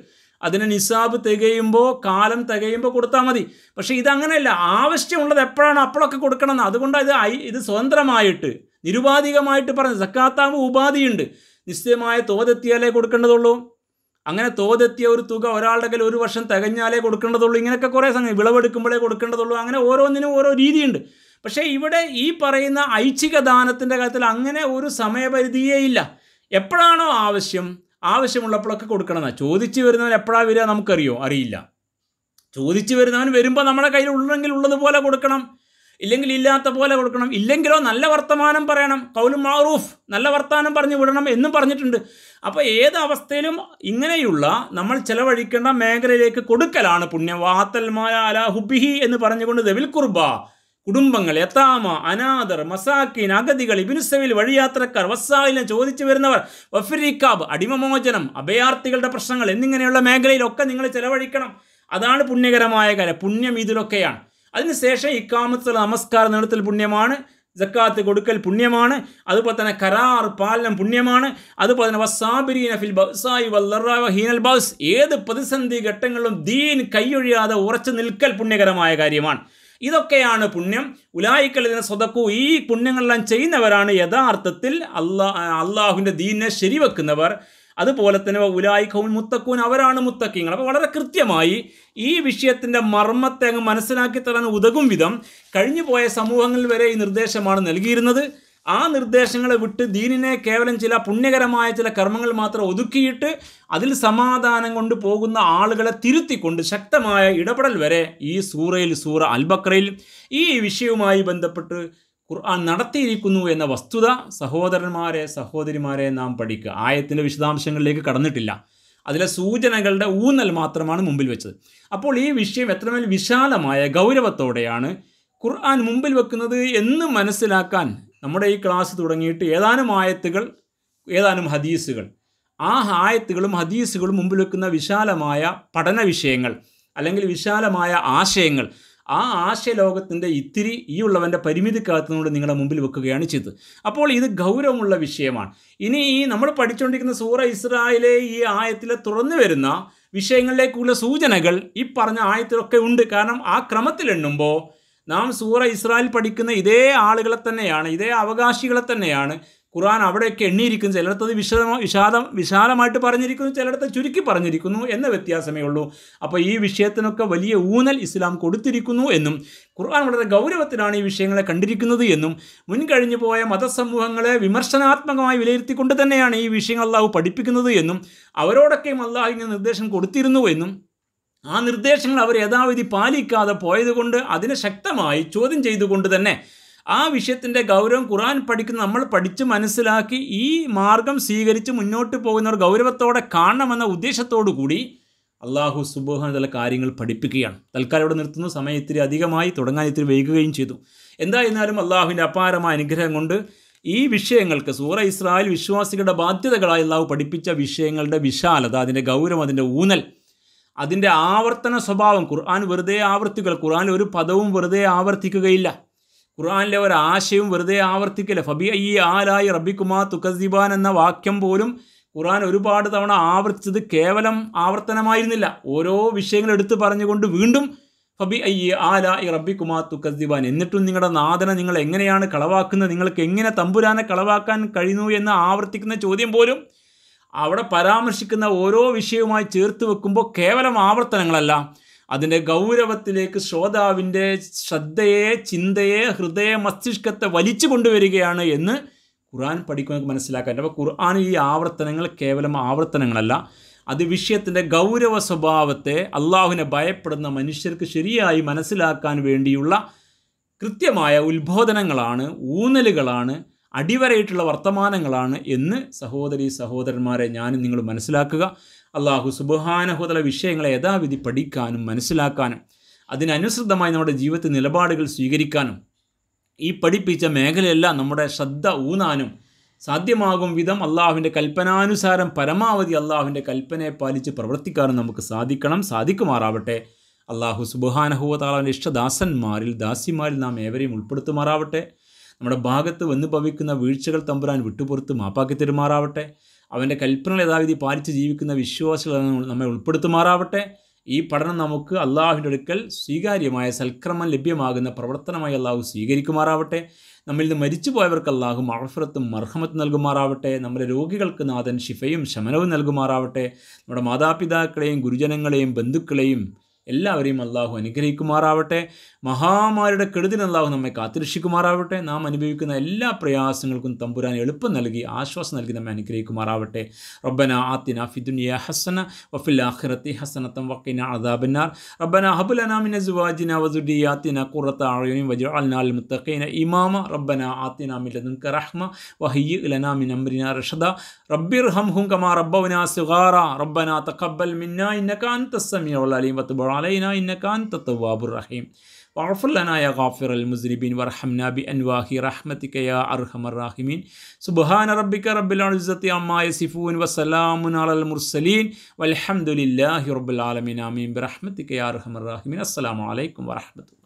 അതിന് നിസാബ് തികയുമ്പോൾ കാലം തികയുമ്പോൾ കൊടുത്താൽ മതി പക്ഷേ ഇതങ്ങനെയല്ല ആവശ്യമുള്ളത് എപ്പോഴാണ് അപ്പോഴൊക്കെ കൊടുക്കണം എന്ന് അതുകൊണ്ട് ഇത് ഐ ഇത് സ്വതന്ത്രമായിട്ട് നിരുപാധികമായിട്ട് പറഞ്ഞു സക്കാത്താകുമ്പോൾ ഉപാധിയുണ്ട് നിശ്ചയമായ തോതെത്തിയാലേ കൊടുക്കേണ്ടതുള്ളൂ അങ്ങനെ തോതെത്തിയ ഒരു തുക ഒരാളുടെ കയ്യിൽ ഒരു വർഷം തികഞ്ഞാലേ കൊടുക്കേണ്ടതുള്ളൂ ഇങ്ങനെയൊക്കെ കുറേ സംഗതി വിളവെടുക്കുമ്പോഴേ കൊടുക്കേണ്ടതുള്ളൂ അങ്ങനെ ഓരോന്നിനും ഓരോ രീതിയുണ്ട് പക്ഷേ ഇവിടെ ഈ പറയുന്ന ഐച്ഛിക ദാനത്തിൻ്റെ കാര്യത്തിൽ അങ്ങനെ ഒരു സമയപരിധിയേ ഇല്ല എപ്പോഴാണോ ആവശ്യം ആവശ്യമുള്ളപ്പോഴൊക്കെ കൊടുക്കണമെന്നാണ് ചോദിച്ചു വരുന്നവൻ എപ്പോഴാണ് വരിക നമുക്കറിയോ അറിയില്ല ചോദിച്ചു വരുന്നവൻ വരുമ്പോൾ നമ്മുടെ കയ്യിൽ ഉള്ളെങ്കിൽ ഉള്ളതുപോലെ കൊടുക്കണം ഇല്ലെങ്കിൽ ഇല്ലാത്ത പോലെ കൊടുക്കണം ഇല്ലെങ്കിലോ നല്ല വർത്തമാനം പറയണം കൗലും മാറൂഫ് നല്ല വർത്തമാനം പറഞ്ഞു വിടണം എന്നും പറഞ്ഞിട്ടുണ്ട് അപ്പോൾ ഏത് അവസ്ഥയിലും ഇങ്ങനെയുള്ള നമ്മൾ ചെലവഴിക്കേണ്ട മേഖലയിലേക്ക് കൊടുക്കലാണ് പുണ്യം വാത്തൽമായ അല ഹുബിഹി എന്ന് പറഞ്ഞുകൊണ്ട് ദവിൽ കുർബ കുടുംബങ്ങൾ യത്താമ അനാഥർ മസാക്കീൻ അഗതികൾ ഇബിനുസവിൽ വഴിയാത്രക്കാർ വസ്സായിലും ചോദിച്ചു വരുന്നവർ വഫിരിക്കാബ് അടിമമോചനം അഭയാർത്ഥികളുടെ പ്രശ്നങ്ങൾ എന്നിങ്ങനെയുള്ള മേഖലയിലൊക്കെ നിങ്ങൾ ചെലവഴിക്കണം അതാണ് പുണ്യകരമായ കാര്യം പുണ്യം ഇതിലൊക്കെയാണ് അതിനുശേഷം ഇക്കാമത്ത് നമസ്കാര നീളത്തിൽ പുണ്യമാണ് ജക്കാത്ത് കൊടുക്കൽ പുണ്യമാണ് അതുപോലെ തന്നെ കരാർ പാലനം പുണ്യമാണ് അതുപോലെ തന്നെ വസാബിരീന ഫിൽ ബസായി വല്ലറാവ ഹീനൽ ബൗസ് ഏത് പ്രതിസന്ധി ഘട്ടങ്ങളിലും ദീൻ കൈയൊഴിയാതെ ഉറച്ചു നിൽക്കൽ പുണ്യകരമായ കാര്യമാണ് ഇതൊക്കെയാണ് പുണ്യം ഉലായിക്കലിന് സ്വതക്കു ഈ പുണ്യങ്ങളെല്ലാം ചെയ്യുന്നവരാണ് യഥാർത്ഥത്തിൽ അള്ളാ അള്ളാഹുവിൻ്റെ ദീനിനെ ശരിവെക്കുന്നവർ അതുപോലെ തന്നെ ഉലായിക്കവും മുത്തക്കൂൻ അവരാണ് മുത്തക്കിങ്ങൾ അപ്പോൾ വളരെ കൃത്യമായി ഈ വിഷയത്തിൻ്റെ മർമ്മത്തെ അങ്ങ് മനസ്സിലാക്കി തരാൻ ഉതകും വിധം കഴിഞ്ഞു പോയ സമൂഹങ്ങളിൽ വരെ ഈ നിർദ്ദേശമാണ് നൽകിയിരുന്നത് ആ നിർദ്ദേശങ്ങളെ വിട്ട് ദീനിനെ കേവലം ചില പുണ്യകരമായ ചില കർമ്മങ്ങൾ മാത്രം ഒതുക്കിയിട്ട് അതിൽ സമാധാനം കൊണ്ട് പോകുന്ന ആളുകളെ തിരുത്തിക്കൊണ്ട് ശക്തമായ ഇടപെടൽ വരെ ഈ സൂറയിൽ സൂറ അൽബക്രയിൽ ഈ വിഷയവുമായി ബന്ധപ്പെട്ട് ഖുർആൻ നടത്തിയിരിക്കുന്നു എന്ന വസ്തുത സഹോദരന്മാരെ സഹോദരിമാരെ നാം പഠിക്കുക ആയത്തിൻ്റെ വിശദാംശങ്ങളിലേക്ക് കടന്നിട്ടില്ല അതിലെ സൂചനകളുടെ ഊന്നൽ മാത്രമാണ് മുമ്പിൽ വെച്ചത് അപ്പോൾ ഈ വിഷയം എത്രമേൽ വിശാലമായ ഗൗരവത്തോടെയാണ് ഖുർആൻ മുമ്പിൽ വെക്കുന്നത് എന്ന് മനസ്സിലാക്കാൻ നമ്മുടെ ഈ ക്ലാസ് തുടങ്ങിയിട്ട് ഏതാനും ആയത്തുകൾ ഏതാനും ഹദീസുകൾ ആ ആയത്തുകളും ഹദീസുകളും മുമ്പിൽ വെക്കുന്ന വിശാലമായ പഠന വിഷയങ്ങൾ അല്ലെങ്കിൽ വിശാലമായ ആശയങ്ങൾ ആ ആശയലോകത്തിൻ്റെ ഇത്തിരി ഈ ഉള്ളവൻ്റെ പരിമിതിക്കകത്തുനിന്നുകൊണ്ട് നിങ്ങളുടെ മുമ്പിൽ വെക്കുകയാണ് ചെയ്തത് അപ്പോൾ ഇത് ഗൗരവമുള്ള വിഷയമാണ് ഇനി ഈ നമ്മൾ പഠിച്ചുകൊണ്ടിരിക്കുന്ന സൂറ ഇസ്രായേലെ ഈ ആയത്തിൽ തുറന്നു വരുന്ന വിഷയങ്ങളിലേക്കുള്ള സൂചനകൾ ഈ പറഞ്ഞ ആയത്തിലൊക്കെ ഉണ്ട് കാരണം ആ ക്രമത്തിൽ എണ്ണുമ്പോൾ നാം സൂറ ഇസ്രായേൽ പഠിക്കുന്ന ഇതേ ആളുകളെ തന്നെയാണ് ഇതേ അവകാശികളെ തന്നെയാണ് ഖുർആൻ അവിടെയൊക്കെ എണ്ണിയിരിക്കുന്നു ചിലയിടത്തത് വിശദമോ വിശാലം വിശാലമായിട്ട് പറഞ്ഞിരിക്കുന്നു ചിലയിടത്ത് ചുരുക്കി പറഞ്ഞിരിക്കുന്നു എന്ന വ്യത്യാസമേ ഉള്ളൂ അപ്പോൾ ഈ വിഷയത്തിനൊക്കെ വലിയ ഊന്നൽ ഇസ്ലാം കൊടുത്തിരിക്കുന്നു എന്നും ഖുർആൻ വളരെ ഗൗരവത്തിലാണ് ഈ വിഷയങ്ങളെ കണ്ടിരിക്കുന്നത് എന്നും മുൻകഴിഞ്ഞു പോയ മതസമൂഹങ്ങളെ വിമർശനാത്മകമായി വിലയിരുത്തിക്കൊണ്ട് തന്നെയാണ് ഈ വിഷയങ്ങൾ അള്ളാഹു പഠിപ്പിക്കുന്നത് എന്നും അവരോടൊക്കെയും അള്ളാഹു ഇങ്ങനെ നിർദ്ദേശം കൊടുത്തിരുന്നു എന്നും ആ നിർദ്ദേശങ്ങൾ അവർ യഥാവിധി പാലിക്കാതെ പോയതുകൊണ്ട് അതിനെ ശക്തമായി ചോദ്യം ചെയ്തുകൊണ്ട് തന്നെ ആ വിഷയത്തിൻ്റെ ഗൗരവം ഖുറാൻ പഠിക്കുന്ന നമ്മൾ പഠിച്ച് മനസ്സിലാക്കി ഈ മാർഗം സ്വീകരിച്ച് മുന്നോട്ട് പോകുന്നവർ ഗൗരവത്തോടെ കാണണമെന്ന ഉദ്ദേശത്തോടു കൂടി അള്ളാഹു സുബോഹൻ ചില കാര്യങ്ങൾ പഠിപ്പിക്കുകയാണ് തൽക്കാലം ഇവിടെ നിർത്തുന്നു സമയം ഇത്തിരി അധികമായി തുടങ്ങാൻ ഇത്തിരി വൈകുകയും ചെയ്തു എന്തായിരുന്നാലും അള്ളാഹുവിൻ്റെ അപാരമായ അനുഗ്രഹം കൊണ്ട് ഈ വിഷയങ്ങൾക്ക് സൂറ ഇസ്രായേൽ വിശ്വാസികളുടെ ബാധ്യതകളായി അള്ളാഹു പഠിപ്പിച്ച വിഷയങ്ങളുടെ വിശാലത അതിൻ്റെ ഗൗരവം അതിൻ്റെ ഊന്നൽ അതിൻ്റെ ആവർത്തന സ്വഭാവം ഖുർആൻ വെറുതെ ആവർത്തിക്കുക ഖുർആൻ ഒരു പദവും വെറുതെ ആവർത്തിക്കുകയില്ല ഖുർആനിലെ ഒരു ആശയവും വെറുതെ ആവർത്തിക്കില്ല ഫബി ഈ ആലായി റബിക്കുമാ തുക്കസിബാൻ എന്ന വാക്യം പോലും ഖുർആൻ ഒരുപാട് തവണ ആവർത്തിച്ചത് കേവലം ആവർത്തനമായിരുന്നില്ല ഓരോ വിഷയങ്ങൾ എടുത്തു പറഞ്ഞുകൊണ്ട് വീണ്ടും ഫബി അയ്യ ആല ഈ റബ്ബിക്കുമാ തുക്കസിബാൻ എന്നിട്ടും നിങ്ങളുടെ നാഥനെ നിങ്ങൾ എങ്ങനെയാണ് കളവാക്കുന്നത് നിങ്ങൾക്ക് എങ്ങനെ തമ്പുരാനെ കളവാക്കാൻ കഴിയുന്നു എന്ന് ആവർത്തിക്കുന്ന ചോദ്യം പോലും അവിടെ പരാമർശിക്കുന്ന ഓരോ വിഷയവുമായി ചേർത്ത് വെക്കുമ്പോൾ കേവലം ആവർത്തനങ്ങളല്ല അതിൻ്റെ ഗൗരവത്തിലേക്ക് ശ്രോതാവിൻ്റെ ശ്രദ്ധയെ ചിന്തയെ ഹൃദയ മസ്തിഷ്കത്തെ വലിച്ചു കൊണ്ടുവരികയാണ് എന്ന് ഖുർആൻ പഠിക്കുന്നത് മനസ്സിലാക്കാൻ അപ്പോൾ ഖുർആൻ ഈ ആവർത്തനങ്ങൾ കേവലം ആവർത്തനങ്ങളല്ല അത് വിഷയത്തിൻ്റെ ഗൗരവ സ്വഭാവത്തെ അള്ളാഹുവിനെ ഭയപ്പെടുന്ന മനുഷ്യർക്ക് ശരിയായി മനസ്സിലാക്കാൻ വേണ്ടിയുള്ള കൃത്യമായ ഉത്ബോധനങ്ങളാണ് ഊന്നലുകളാണ് അടിവരയിട്ടുള്ള വർത്തമാനങ്ങളാണ് എന്ന് സഹോദരി സഹോദരന്മാരെ ഞാനും നിങ്ങൾ മനസ്സിലാക്കുക അള്ളാഹു സുബഹാനഹുതല വിഷയങ്ങളെ യഥാവിധി പഠിക്കാനും മനസ്സിലാക്കാനും അതിനനുസൃതമായി നമ്മുടെ ജീവിതത്തിൽ നിലപാടുകൾ സ്വീകരിക്കാനും ഈ പഠിപ്പിച്ച മേഖലയെല്ലാം നമ്മുടെ ശ്രദ്ധ ഊന്നാനും സാധ്യമാകും വിധം അള്ളാഹുവിൻ്റെ കൽപ്പനാനുസാരം പരമാവധി അള്ളാഹുവിൻ്റെ കൽപ്പനയെ പാലിച്ച് പ്രവർത്തിക്കാനും നമുക്ക് സാധിക്കണം സാധിക്കുമാറാവട്ടെ അള്ളാഹു സുബഹാനഹുവതാളാവിൻ്റെ ഇഷ്ടദാസന്മാരിൽ ദാസിമാരിൽ നാം ഏവരെയും ഉൾപ്പെടുത്തുമാറാവട്ടെ നമ്മുടെ ഭാഗത്ത് വന്നു ഭവിക്കുന്ന വീഴ്ചകൾ തമ്പുരാൻ വിട്ടുപുറത്ത് മാപ്പാക്കി തരുമാറാവട്ടെ അവൻ്റെ കൽപ്പനകൾ യഥാവിധി പാലിച്ച് ജീവിക്കുന്ന വിശ്വാസികൾ നമ്മെ ഉൾപ്പെടുത്തുമാറാവട്ടെ ഈ പഠനം നമുക്ക് അള്ളാഹുവിൻ്റെ അടുക്കൽ സ്വീകാര്യമായ സൽക്രമം ലഭ്യമാകുന്ന പ്രവർത്തനമായി അള്ളാഹു സ്വീകരിക്കുമാറാവട്ടെ നമ്മിൽ നിന്ന് മരിച്ചു പോയവർക്ക് അള്ളാഹു മഴഫറത്തും മർഹമത്തും നൽകുമാറാവട്ടെ നമ്മുടെ രോഗികൾക്ക് നാഥൻ ശിഫയും ശമനവും നൽകുമാറാവട്ടെ നമ്മുടെ മാതാപിതാക്കളെയും ഗുരുജനങ്ങളെയും ബന്ധുക്കളെയും എല്ലാവരെയും അള്ളാഹു അനുഗ്രഹിക്കുമാറാവട്ടെ മഹാമാരുടെ കെടുതിൽ അള്ളാഹു നമ്മെ കാത്തിരക്ഷിക്കുമാറാവട്ടെ നാം അനുഭവിക്കുന്ന എല്ലാ പ്രയാസങ്ങൾക്കും തമ്പുരാൻ എളുപ്പം നൽകി ആശ്വാസം നൽകി നമ്മെ അനുഗ്രഹിക്കുമാറാവട്ടെ റബ്ബന ആത്തിന ഫിദുനിയ ഹസന വഫിൽ ആഖിറത്തി ഹസനത്തം വക്കിന അദാബന്നാർ റബ്ബന ഹബുലന മിന സുവാജിന വസുഡിയാത്തിന ഖുറത്ത അഴയുനും വജഅൽനാൽ മുത്തഖീന ഇമാമ റബ്ബന ആത്തിന മിൻ ലദുൻക റഹ്മ വഹയ്യി ലനാ മിൻ അംരിന റഷദ റബ്ബിർഹംഹും കമാ റബ്ബൗനാ സിഗാറ റബ്ബന തഖബ്ബൽ മിന്നാ ഇന്നക അൻത സമീഉൽ അലീം വതുബ് علينا إنك أنت التواب الرحيم واغفر لنا يا غافر المذنبين وارحمنا بأنواه رحمتك يا أرحم الراحمين سبحان ربك رب العزة عما يصفون وسلام على المرسلين والحمد لله رب العالمين آمين برحمتك يا أرحم الراحمين السلام عليكم ورحمة الله